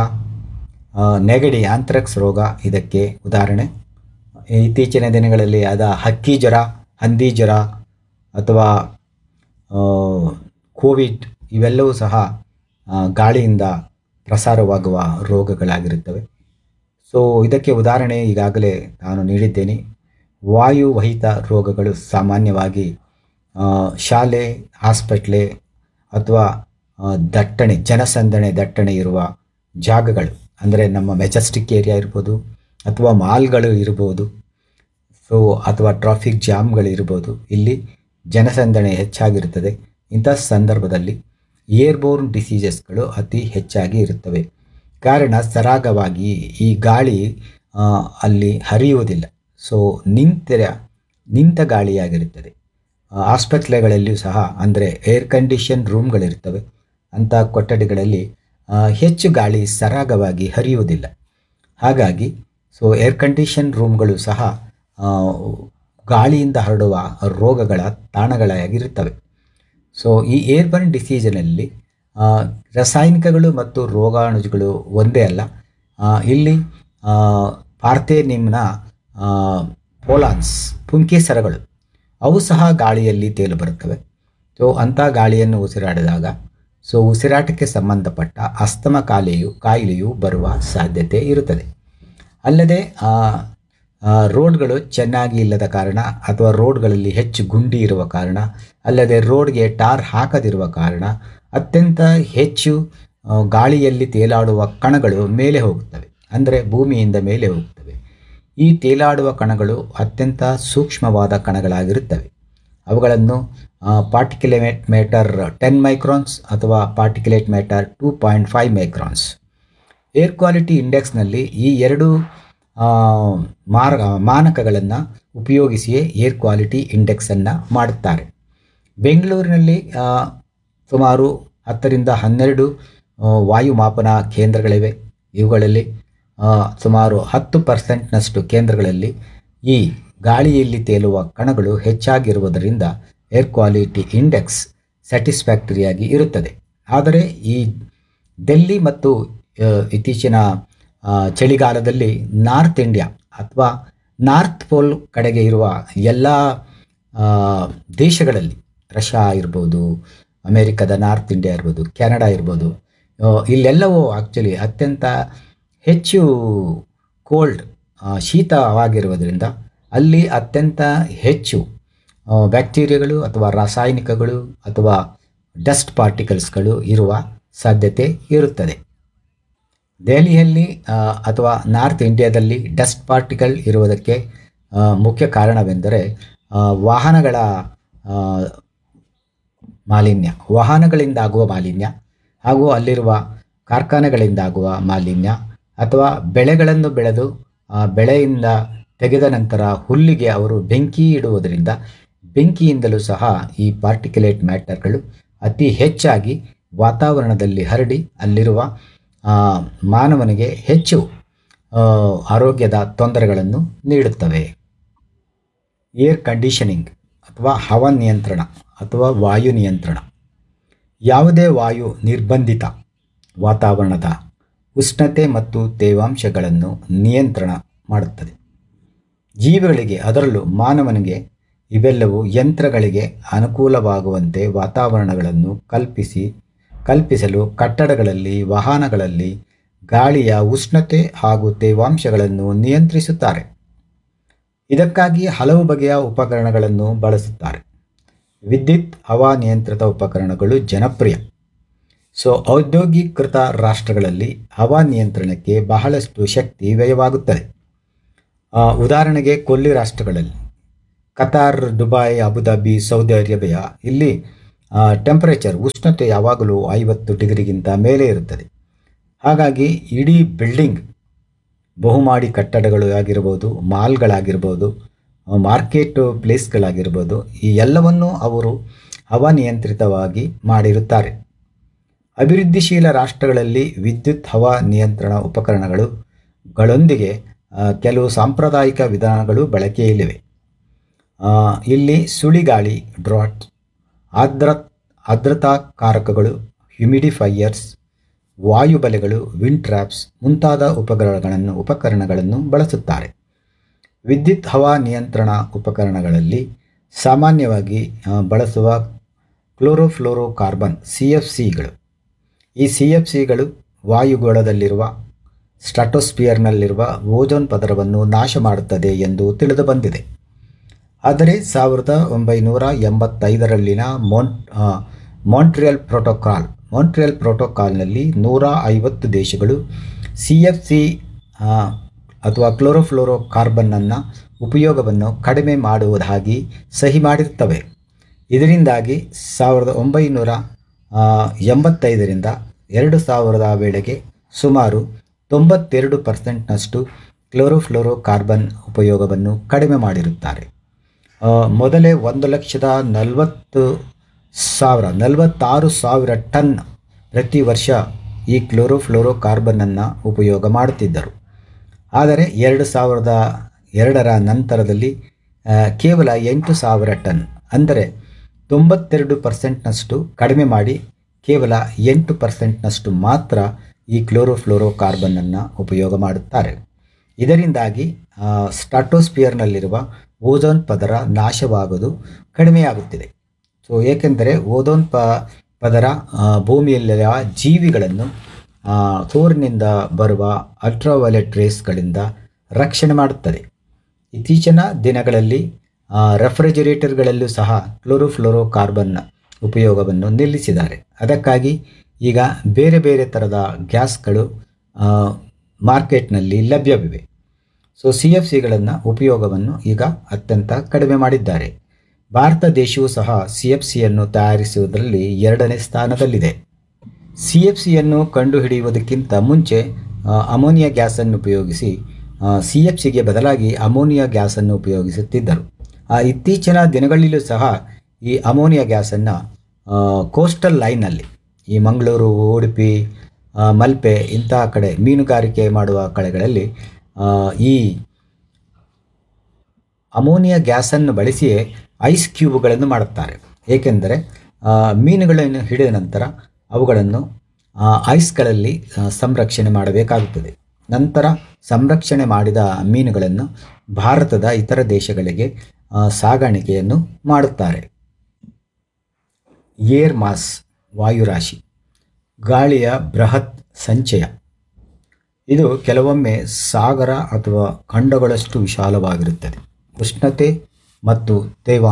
ಆ, ನೆಗಡಿ ಆಂಥ್ರಕ್ಸ್ ರೋಗ ಇದಕ್ಕೆ ಉದಾಹರಣೆ ಇತ್ತೀಚಿನ ದಿನಗಳಲ್ಲಿ ಆದ ಹಕ್ಕಿ ಜ್ವರ ಹಂದಿ ಜ್ವರ ಅಥವಾ ಆ, ಕೋವಿಡ್ ಇವೆಲ್ಲವೂ ಸಹ ಆ, ಗಾಳಿಯಿಂದ ಪ್ರಸಾರವಾಗುವ ರೋಗಗಳಾಗಿರುತ್ತವೆ ಸೊ ಇದಕ್ಕೆ ಉದಾಹರಣೆ ಈಗಾಗಲೇ ನಾನು ನೀಡಿದ್ದೇನೆ ವಾಯುವಹಿತ ರೋಗಗಳು ಸಾಮಾನ್ಯವಾಗಿ ಆ, ಶಾಲೆ ಹಾಸ್ಪಿಟ್ಲೆ ಅಥವಾ ಆ, ದಟ್ಟಣೆ ಜನಸಂದಣಿ ದಟ್ಟಣೆ ಇರುವ ಜಾಗಗಳು ಅಂದರೆ ನಮ್ಮ ಮೆಜೆಸ್ಟಿಕ್ ಏರಿಯಾ ಇರ್ಬೋದು ಅಥವಾ ಮಾಲ್ಗಳು ಇರ್ಬೋದು ಸೊ ಅಥವಾ ಟ್ರಾಫಿಕ್ ಜಾಮ್ಗಳು ಇರ್ಬೋದು ಇಲ್ಲಿ ಜನಸಂದಣಿ ಹೆಚ್ಚಾಗಿರುತ್ತದೆ ಇಂಥ ಸಂದರ್ಭದಲ್ಲಿ ಏರ್ಬೋರ್ನ್ ಡಿಸೀಸಸ್ಗಳು ಅತಿ ಹೆಚ್ಚಾಗಿ ಇರುತ್ತವೆ ಕಾರಣ ಸರಾಗವಾಗಿ ಈ ಗಾಳಿ ಆ, ಅಲ್ಲಿ ಹರಿಯುವುದಿಲ್ಲ ಸೊ ನಿಂತ ನಿಂತ ಗಾಳಿಯಾಗಿರುತ್ತದೆ ಆ, ಆಸ್ಪತ್ರೆಗಳಲ್ಲಿಯೂ ಸಹ ಅಂದರೆ ಏರ್ ಕಂಡೀಷನ್ ರೂಮ್ಗಳಿರ್ತವೆ ಅಂಥ ಕೊಠಡಿಗಳಲ್ಲಿ ಆ, ಹೆಚ್ಚು ಗಾಳಿ ಸರಾಗವಾಗಿ ಹರಿಯುವುದಿಲ್ಲ ಹಾಗಾಗಿ ಸೊ ಏರ್ ಕಂಡೀಷನ್ ರೂಮ್ಗಳು ಸಹ ಆ, ಗಾಳಿಯಿಂದ ಹರಡುವ ರೋಗಗಳ ತಾಣಗಳಾಗಿರುತ್ತವೆ ಸೊ ಈ ಏರ್ಬರ್ನ್ ಡಿಸೀಸಿನಲ್ಲಿ ಆ, ರಾಸಾಯನಿಕಗಳು ಮತ್ತು ರೋಗಾಣುಗಳು ಒಂದೇ ಅಲ್ಲ ಆ, ಇಲ್ಲಿ ಆ, ಪಾರ್ಥೇನಿಮ್ನ ಆ, ಪೋಲಾನ್ಸ್ ಪುಂಕೇಸರಗಳು ಅವು ಸಹ ಗಾಳಿಯಲ್ಲಿ ತೇಲು ಬರುತ್ತವೆ ಸೊ ಅಂಥ ಗಾಳಿಯನ್ನು ಉಸಿರಾಡಿದಾಗ ಸೊ ಉಸಿರಾಟಕ್ಕೆ ಸಂಬಂಧಪಟ್ಟ ಅಸ್ತಮ ಕಾಯಿಲೆಯು ಕಾಯಿಲೆಯು ಬರುವ ಸಾಧ್ಯತೆ ಇರುತ್ತದೆ ಅಲ್ಲದೆ ಆ, ಆ, ರೋಡ್ಗಳು ಚೆನ್ನಾಗಿ ಇಲ್ಲದ ಕಾರಣ ಅಥವಾ ರೋಡ್ಗಳಲ್ಲಿ ಹೆಚ್ಚು ಗುಂಡಿ ಇರುವ ಕಾರಣ ಅಲ್ಲದೆ ರೋಡ್ಗೆ ಟಾರ್ ಹಾಕದಿರುವ ಕಾರಣ ಅತ್ಯಂತ ಹೆಚ್ಚು ಆ, ಗಾಳಿಯಲ್ಲಿ ತೇಲಾಡುವ ಕಣಗಳು ಮೇಲೆ ಹೋಗುತ್ತವೆ ಅಂದರೆ ಭೂಮಿಯಿಂದ ಮೇಲೆ ಹೋಗುತ್ತವೆ ಈ ತೇಲಾಡುವ ಕಣಗಳು ಅತ್ಯಂತ ಸೂಕ್ಷ್ಮವಾದ ಕಣಗಳಾಗಿರುತ್ತವೆ ಅವುಗಳನ್ನು ಪಾರ್ಟಿಕ್ಯುಲೇಟ್ ಮೇಟರ್ ಟೆನ್ ಮೈಕ್ರಾನ್ಸ್ ಅಥವಾ particulate matter two point five microns air quality ಇಂಡೆಕ್ಸ್ನಲ್ಲಿ ಈ ಎರಡು ಆ, ಮಾರ ಮಾನಕಗಳನ್ನು ಉಪಯೋಗಿಸಿಯೇ ಏರ್ ಕ್ವಾಲಿಟಿ ಇಂಡೆಕ್ಸನ್ನು ಮಾಡುತ್ತಾರೆ ಬೆಂಗಳೂರಿನಲ್ಲಿ ಆ, ಸುಮಾರು ಹತ್ತರಿಂದ ಹನ್ನೆರಡು ಆ, ವಾಯು ಮಾಪನ ಕೇಂದ್ರಗಳಿವೆ ಇವುಗಳಲ್ಲಿ ಆ, ಸುಮಾರು ಹತ್ತು ಪರ್ಸೆಂಟ್ನಷ್ಟು ಕೇಂದ್ರಗಳಲ್ಲಿ ಈ ಗಾಳಿಯಲ್ಲಿ ತೇಲುವ ಕಣಗಳು ಹೆಚ್ಚಾಗಿರುವುದರಿಂದ ಏರ್ ಕ್ವಾಲಿಟಿ ಇಂಡೆಕ್ಸ್ ಸ್ಯಾಟಿಸ್ಫ್ಯಾಕ್ಟರಿಯಾಗಿ ಇರುತ್ತದೆ ಆದರೆ ಈ ಡೆಲ್ಲಿ ಮತ್ತು ಆ, ಇತ್ತೀಚಿನ ಆ, ಚಳಿಗಾಲದಲ್ಲಿ ನಾರ್ತ್ ಇಂಡಿಯಾ ಅಥವಾ ನಾರ್ತ್ ಪೋಲ್ ಕಡೆಗೆ ಇರುವ ಎಲ್ಲ ಆ, ದೇಶಗಳಲ್ಲಿ ರಷ್ಯಾ ಇರ್ಬೋದು ಅಮೇರಿಕದ ನಾರ್ತ್ ಇಂಡಿಯಾ ಇರ್ಬೋದು ಕೆನಡಾ ಇರ್ಬೋದು ಆ, ಇಲ್ಲೆಲ್ಲವೂ ಆ್ಯಕ್ಚುಲಿ ಅತ್ಯಂತ ಹೆಚ್ಚು ಕೋಲ್ಡ್ ಶೀತವಾಗಿರುವುದರಿಂದ ಅಲ್ಲಿ ಅತ್ಯಂತ ಹೆಚ್ಚು ಆ, ಬ್ಯಾಕ್ಟೀರಿಯಾಗಳು ಅಥವಾ ರಾಸಾಯನಿಕಗಳು ಅಥವಾ ಡಸ್ಟ್ ಪಾರ್ಟಿಕಲ್ಸ್ಗಳು ಇರುವ ಸಾಧ್ಯತೆ ಇರುತ್ತದೆ ದೆಹಲಿಯಲ್ಲಿ ಆ, ಅಥವಾ ನಾರ್ತ್ ಇಂಡಿಯಾದಲ್ಲಿ ಡಸ್ಟ್ ಪಾರ್ಟಿಕಲ್ ಇರುವುದಕ್ಕೆ ಆ, ಮುಖ್ಯ ಕಾರಣವೆಂದರೆ ಆ, ವಾಹನಗಳ ಆ, ಮಾಲಿನ್ಯ ವಾಹನಗಳಿಂದಾಗುವ ಮಾಲಿನ್ಯ ಹಾಗೂ ಅಲ್ಲಿರುವ ಕಾರ್ಖಾನೆಗಳಿಂದಾಗುವ ಮಾಲಿನ್ಯ ಅಥವಾ ಬೆಳೆಗಳನ್ನು ಬೆಳೆದು ಆ ಬೆಳೆಯಿಂದ ತೆಗೆದ ನಂತರ ಹುಲ್ಲಿಗೆ ಅವರು ಬೆಂಕಿ ಇಡುವುದರಿಂದ ಬೆಂಕಿಯಿಂದಲೂ ಸಹ ಈ ಪಾರ್ಟಿಕ್ಯುಲೇಟ್ ಮ್ಯಾಟರ್ಗಳು ಅತಿ ಹೆಚ್ಚಾಗಿ ವಾತಾವರಣದಲ್ಲಿ ಹರಡಿ ಅಲ್ಲಿರುವ ಆ, ಮಾನವನಿಗೆ ಹೆಚ್ಚು ಆ, ಆರೋಗ್ಯದ ತೊಂದರೆಗಳನ್ನು ನೀಡುತ್ತವೆ ಏರ್ ಕಂಡೀಷನಿಂಗ್ ಅಥವಾ ಹವಾ ನಿಯಂತ್ರಣ ಅಥವಾ ವಾಯು ನಿಯಂತ್ರಣ ಯಾವುದೇ ವಾಯು ನಿರ್ಬಂಧಿತ ವಾತಾವರಣದ ಉಷ್ಣತೆ ಮತ್ತು ತೇವಾಂಶಗಳನ್ನು ನಿಯಂತ್ರಣ ಮಾಡುತ್ತದೆ ಜೀವಿಗಳಿಗೆ ಅದರಲ್ಲೂ ಮಾನವನಿಗೆ ಇವೆಲ್ಲವೂ ಯಂತ್ರಗಳಿಗೆ ಅನುಕೂಲವಾಗುವಂತೆ ವಾತಾವರಣಗಳನ್ನು ಕಲ್ಪಿಸಿ ಕಲ್ಪಿಸಲು ಕಟ್ಟಡಗಳಲ್ಲಿ ವಾಹನಗಳಲ್ಲಿ ಗಾಳಿಯ ಉಷ್ಣತೆ ಹಾಗೂ ತೇವಾಂಶಗಳನ್ನು ನಿಯಂತ್ರಿಸುತ್ತಾರೆ ಇದಕ್ಕಾಗಿ ಹಲವು ಬಗೆಯ ಉಪಕರಣಗಳನ್ನು ಬಳಸುತ್ತಾರೆ ವಿದ್ಯುತ್ ಹವಾ ನಿಯಂತ್ರಿತ ಉಪಕರಣಗಳು ಜನಪ್ರಿಯ ಸೊ ಔದ್ಯೋಗೀಕೃತ ರಾಷ್ಟ್ರಗಳಲ್ಲಿ ಹವಾ ನಿಯಂತ್ರಣಕ್ಕೆ ಬಹಳಷ್ಟು ಶಕ್ತಿ ವ್ಯಯವಾಗುತ್ತದೆ ಆ, ಉದಾಹರಣೆಗೆ ಕೊಲ್ಲಿ ರಾಷ್ಟ್ರಗಳಲ್ಲಿ Qatar Dubai Abu Dhabi Saudi Arabia ಇಲ್ಲಿ ಟೆಂಪರೇಚರ್ ಉಷ್ಣತೆ ಯಾವಾಗಲೂ ಐವತ್ತು ಡಿಗ್ರಿಗಿಂತ ಮೇಲೆ ಇರುತ್ತದೆ ಹಾಗಾಗಿ ಇಡೀ ಬಿಲ್ಡಿಂಗ್ ಬಹುಮಾಡಿ ಕಟ್ಟಡಗಳು ಆಗಿರ್ಬೋದು ಮಾಲ್ಗಳಾಗಿರ್ಬೋದು ಮಾರ್ಕೆಟ್ ಪ್ಲೇಸ್ಗಳಾಗಿರ್ಬೋದು ಈ ಎಲ್ಲವನ್ನೂ ಅವರು ಹವಾನಿಯಂತ್ರಿತವಾಗಿ ಮಾಡಿರುತ್ತಾರೆ ಅಭಿವೃದ್ಧಿಶೀಲ ರಾಷ್ಟ್ರಗಳಲ್ಲಿ ವಿದ್ಯುತ್ ಹವಾ ನಿಯಂತ್ರಣ ಉಪಕರಣಗಳು ಗಳೊಂದಿಗೆ ಆ, ಕೆಲವು ಸಾಂಪ್ರದಾಯಿಕ ವಿಧಾನಗಳು ಬಳಕೆಯಲ್ಲಿವೆ ಆ, ಇಲ್ಲಿ ಸುಳಿಗಾಳಿ ಡ್ರಾಟ್ ಆರ್ದ್ರ ಆರ್ದ್ರತಾಕಾರಕಗಳು ಹ್ಯುಮಿಡಿಫೈಯರ್ಸ್ ವಾಯುಬಲೆಗಳು ವಿಂಡ್ ಟ್ರ್ಯಾಪ್ಸ್ ಮುಂತಾದ ಉಪಕರಣಗಳನ್ನು ಉಪಕರಣಗಳನ್ನು ಬಳಸುತ್ತಾರೆ ವಿದ್ಯುತ್ ಹವಾ ನಿಯಂತ್ರಣ ಉಪಕರಣಗಳಲ್ಲಿ ಸಾಮಾನ್ಯವಾಗಿ ಆ, ಬಳಸುವ ಕ್ಲೋರೋಫ್ಲೋರೋ ಕಾರ್ಬನ್ ಸಿ ಎಫ್ ಸಿಗಳು ಈ ಸಿ ಎಫ್ ಸಿಗಳು ವಾಯುಗೋಳದಲ್ಲಿರುವ ಸ್ಟ್ರಾಟೋಸ್ಫಿಯರ್ನಲ್ಲಿರುವ ಓಜೋನ್ ಪದರವನ್ನು ನಾಶ ಮಾಡುತ್ತದೆ ಎಂದು ತಿಳಿದು ಬಂದಿದೆ ಆದರೆ ಸಾವಿರದ ಒಂಬೈನೂರ ಎಂಬತ್ತೈದರಲ್ಲಿನ ಮೋನ್ ಆ, ಮಾಂಟ್ರಿಯಲ್ ಪ್ರೋಟೋಕಾಲ್ ಮಾಂಟ್ರಿಯಲ್ ಪ್ರೋಟೋಕಾಲ್ನಲ್ಲಿ ನೂರ ಐವತ್ತು ದೇಶಗಳು ಸಿ ಎಫ್ ಸಿ ಅಥವಾ ಕ್ಲೋರೋಫ್ಲೋರೋ ಕಾರ್ಬನ್ನನ್ನು ಉಪಯೋಗವನ್ನು ಕಡಿಮೆ ಮಾಡುವುದಾಗಿ ಸಹಿ ಮಾಡಿರುತ್ತವೆ ಇದರಿಂದಾಗಿ ಸಾವಿರದ ಒಂಬೈನೂರ ಆ, ಎಂಬತ್ತೈದರಿಂದ ಎರಡು ಸಾವಿರದ ವೇಳೆಗೆ ಸುಮಾರು ತೊಂಬತ್ತೆರಡು ಪರ್ಸೆಂಟ್ನಷ್ಟು ಕ್ಲೋರೋಫ್ಲೋರೋ ಕಾರ್ಬನ್ ಉಪಯೋಗವನ್ನು ಕಡಿಮೆ ಮಾಡಿರುತ್ತಾರೆ ಆ, ಮೊದಲೇ ಒಂದು ಲಕ್ಷದ ನಲವತ್ತು ಸಾವಿರ ನಲವತ್ತಾರು ಸಾವಿರ ಟನ್ ಪ್ರತಿ ವರ್ಷ ಈ ಕ್ಲೋರೋಫ್ಲೋರೋ ಕಾರ್ಬನ್ನನ್ನು ಉಪಯೋಗ ಮಾಡುತ್ತಿದ್ದರು ಆದರೆ ಎರಡು ಸಾವಿರದ ಎರಡರ ನಂತರದಲ್ಲಿ ಆ, ಕೇವಲ ಎಂಟು ಸಾವಿರ ಟನ್ ಅಂದರೆ ತೊಂಬತ್ತೆರಡು ಪರ್ಸೆಂಟ್ನಷ್ಟು ಕಡಿಮೆ ಮಾಡಿ ಕೇವಲ ಎಂಟು ಪರ್ಸೆಂಟ್ನಷ್ಟು ಮಾತ್ರ ಈ ಕ್ಲೋರೋಫ್ಲೋರೋ ಕಾರ್ಬನ್ನನ್ನು ಉಪಯೋಗ ಮಾಡುತ್ತಾರೆ ಇದರಿಂದಾಗಿ ಆ, ಸ್ಟಾಟೋಸ್ಪಿಯರ್ನಲ್ಲಿರುವ ಓಝೋನ್ ಪದರ ನಾಶವಾಗೋದು ಕಡಿಮೆಯಾಗುತ್ತಿದೆ ಸೊ ಏಕೆಂದರೆ ಓಝೋನ್ ಪ ಪದರ ಆ, ಭೂಮಿಯಲ್ಲಿರುವ ಜೀವಿಗಳನ್ನು ಆ, ಸೂರ್ಯನಿಂದ ಬರುವ ಅಲ್ಟ್ರಾವೈಲೆಟ್ ರೇಸ್ಗಳಿಂದ ರಕ್ಷಣೆ ಮಾಡುತ್ತದೆ ಇತ್ತೀಚಿನ ದಿನಗಳಲ್ಲಿ ಆ, ರೆಫ್ರಿಜರೇಟರ್ಗಳಲ್ಲೂ ಸಹ ಕ್ಲೋರೋಫ್ಲೋರೋ ಕಾರ್ಬನ್ನ ಉಪಯೋಗವನ್ನು ನಿಲ್ಲಿಸಿದ್ದಾರೆ ಅದಕ್ಕಾಗಿ ಈಗ ಬೇರೆ ಬೇರೆ ಥರದ ಗ್ಯಾಸ್ಗಳು ಆ, ಮಾರ್ಕೆಟ್ನಲ್ಲಿ ಲಭ್ಯವಿವೆ ಸೊ ಸಿ ಎಫ್ ಸಿಗಳನ್ನು ಉಪಯೋಗವನ್ನು ಈಗ ಅತ್ಯಂತ ಕಡಿಮೆ ಮಾಡಿದ್ದಾರೆ ಭಾರತ ದೇಶವು ಸಹ ಸಿ ಎಫ್ ಸಿಯನ್ನು ತಯಾರಿಸುವುದರಲ್ಲಿ ಎರಡನೇ ಸ್ಥಾನದಲ್ಲಿದೆ ಸಿ ಎಫ್ ಸಿಯನ್ನು ಕಂಡುಹಿಡಿಯುವುದಕ್ಕಿಂತ ಮುಂಚೆ ಆ, ಅಮೋನಿಯಾ ಗ್ಯಾಸನ್ನು ಉಪಯೋಗಿಸಿ ಸಿ ಎಫ್ ಸಿಗೆ ಬದಲಾಗಿ ಅಮೋನಿಯಾ ಗ್ಯಾಸನ್ನು ಉಪಯೋಗಿಸುತ್ತಿದ್ದರು ಆ, ಇತ್ತೀಚಿನ ದಿನಗಳಲ್ಲೂ ಸಹ ಈ ಅಮೋನಿಯಾ ಗ್ಯಾಸನ್ನು ಕೋಸ್ಟಲ್ ಲೈನಲ್ಲಿ ಈ ಮಂಗಳೂರು ಉಡುಪಿ ಆ, ಮಲ್ಪೆ ಇಂತಹ ಕಡೆ ಮೀನುಗಾರಿಕೆ ಮಾಡುವ ಕಡೆಗಳಲ್ಲಿ ಆ, ಈ ಅಮೋನಿಯಾ ಗ್ಯಾಸನ್ನು ಬಳಸಿಯೇ ಐಸ್ ಕ್ಯೂಬ್ಗಳನ್ನು ಮಾಡುತ್ತಾರೆ ಏಕೆಂದರೆ ಆ, ಮೀನುಗಳನ್ನು ಹಿಡಿದ ನಂತರ ಅವುಗಳನ್ನು ಆ, ಐಸ್ಗಳಲ್ಲಿ ಆ, ಸಂರಕ್ಷಣೆ ಮಾಡಬೇಕಾಗುತ್ತದೆ ನಂತರ ಸಂರಕ್ಷಣೆ ಮಾಡಿದ ಮೀನುಗಳನ್ನು ಭಾರತದ ಇತರ ದೇಶಗಳಿಗೆ ಆ, ಸಾಗಾಣಿಕೆಯನ್ನು ಮಾಡುತ್ತಾರೆ ಏರ್ ಮಾಸ್ ವಾಯುರಾಶಿ ಗಾಳಿಯ ಬೃಹತ್ ಸಂಚಯ ಇದು ಕೆಲವೊಮ್ಮೆ ಸಾಗರ ಅಥವಾ ಖಂಡಗಳಷ್ಟು ವಿಶಾಲವಾಗಿರುತ್ತದೆ ಉಷ್ಣತೆ ಮತ್ತು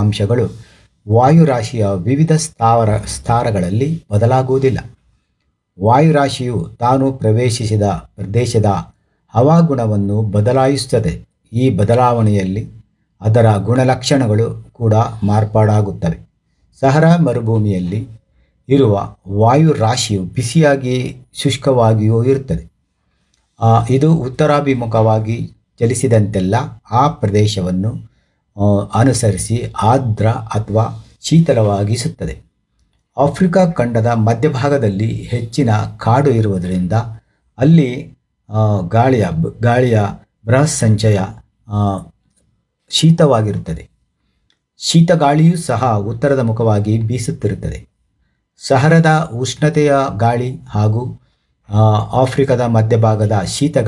ತೇವಾಂಶಗಳು ವಾಯುರಾಶಿಯ ವಿವಿಧ ಸ್ಥಾವರ ಸ್ಥಾರಗಳಲ್ಲಿ ಬದಲಾಗುವುದಿಲ್ಲ ವಾಯುರಾಶಿಯು ತಾನು ಪ್ರವೇಶಿಸಿದ ಪ್ರದೇಶದ ಹವಾಗುಣವನ್ನು ಬದಲಾಯಿಸುತ್ತದೆ ಈ ಬದಲಾವಣೆಯಲ್ಲಿ ಅದರ ಗುಣಲಕ್ಷಣಗಳು ಕೂಡ ಮಾರ್ಪಾಡಾಗುತ್ತವೆ ಸಹರಾ ಮರುಭೂಮಿಯಲ್ಲಿ ಇರುವ ವಾಯುರಾಶಿಯು ಬಿಸಿಯಾಗಿ ಶುಷ್ಕವಾಗಿಯೂ ಇರುತ್ತದೆ ಆ, ಇದು ಉತ್ತರಾಭಿಮುಖವಾಗಿ ಚಲಿಸಿದಂತೆಲ್ಲ ಆ ಪ್ರದೇಶವನ್ನು ಆ, ಅನುಸರಿಸಿ ಆರ್ದ್ರ ಅಥವಾ ಶೀತಲವಾಗಿಸುತ್ತದೆ ಆಫ್ರಿಕಾ ಖಂಡದ ಮಧ್ಯಭಾಗದಲ್ಲಿ ಹೆಚ್ಚಿನ ಕಾಡು ಇರುವುದರಿಂದ ಅಲ್ಲಿ ಆ, ಗಾಳಿಯ ಗಾಳಿಯ ಬೃಹತ್ ಸಂಚಯ ಆ, ಶೀತವಾಗಿರುತ್ತದೆ ಶೀತಗಾಳಿಯೂ ಸಹ ಉತ್ತರದ ಮುಖವಾಗಿ ಬೀಸುತ್ತಿರುತ್ತದೆ ಸಹರದ ಉಷ್ಣತೆಯ ಗಾಳಿ ಹಾಗೂ ಆ, ಆಫ್ರಿಕಾದ ಮಧ್ಯಭಾಗದ ಶೀತ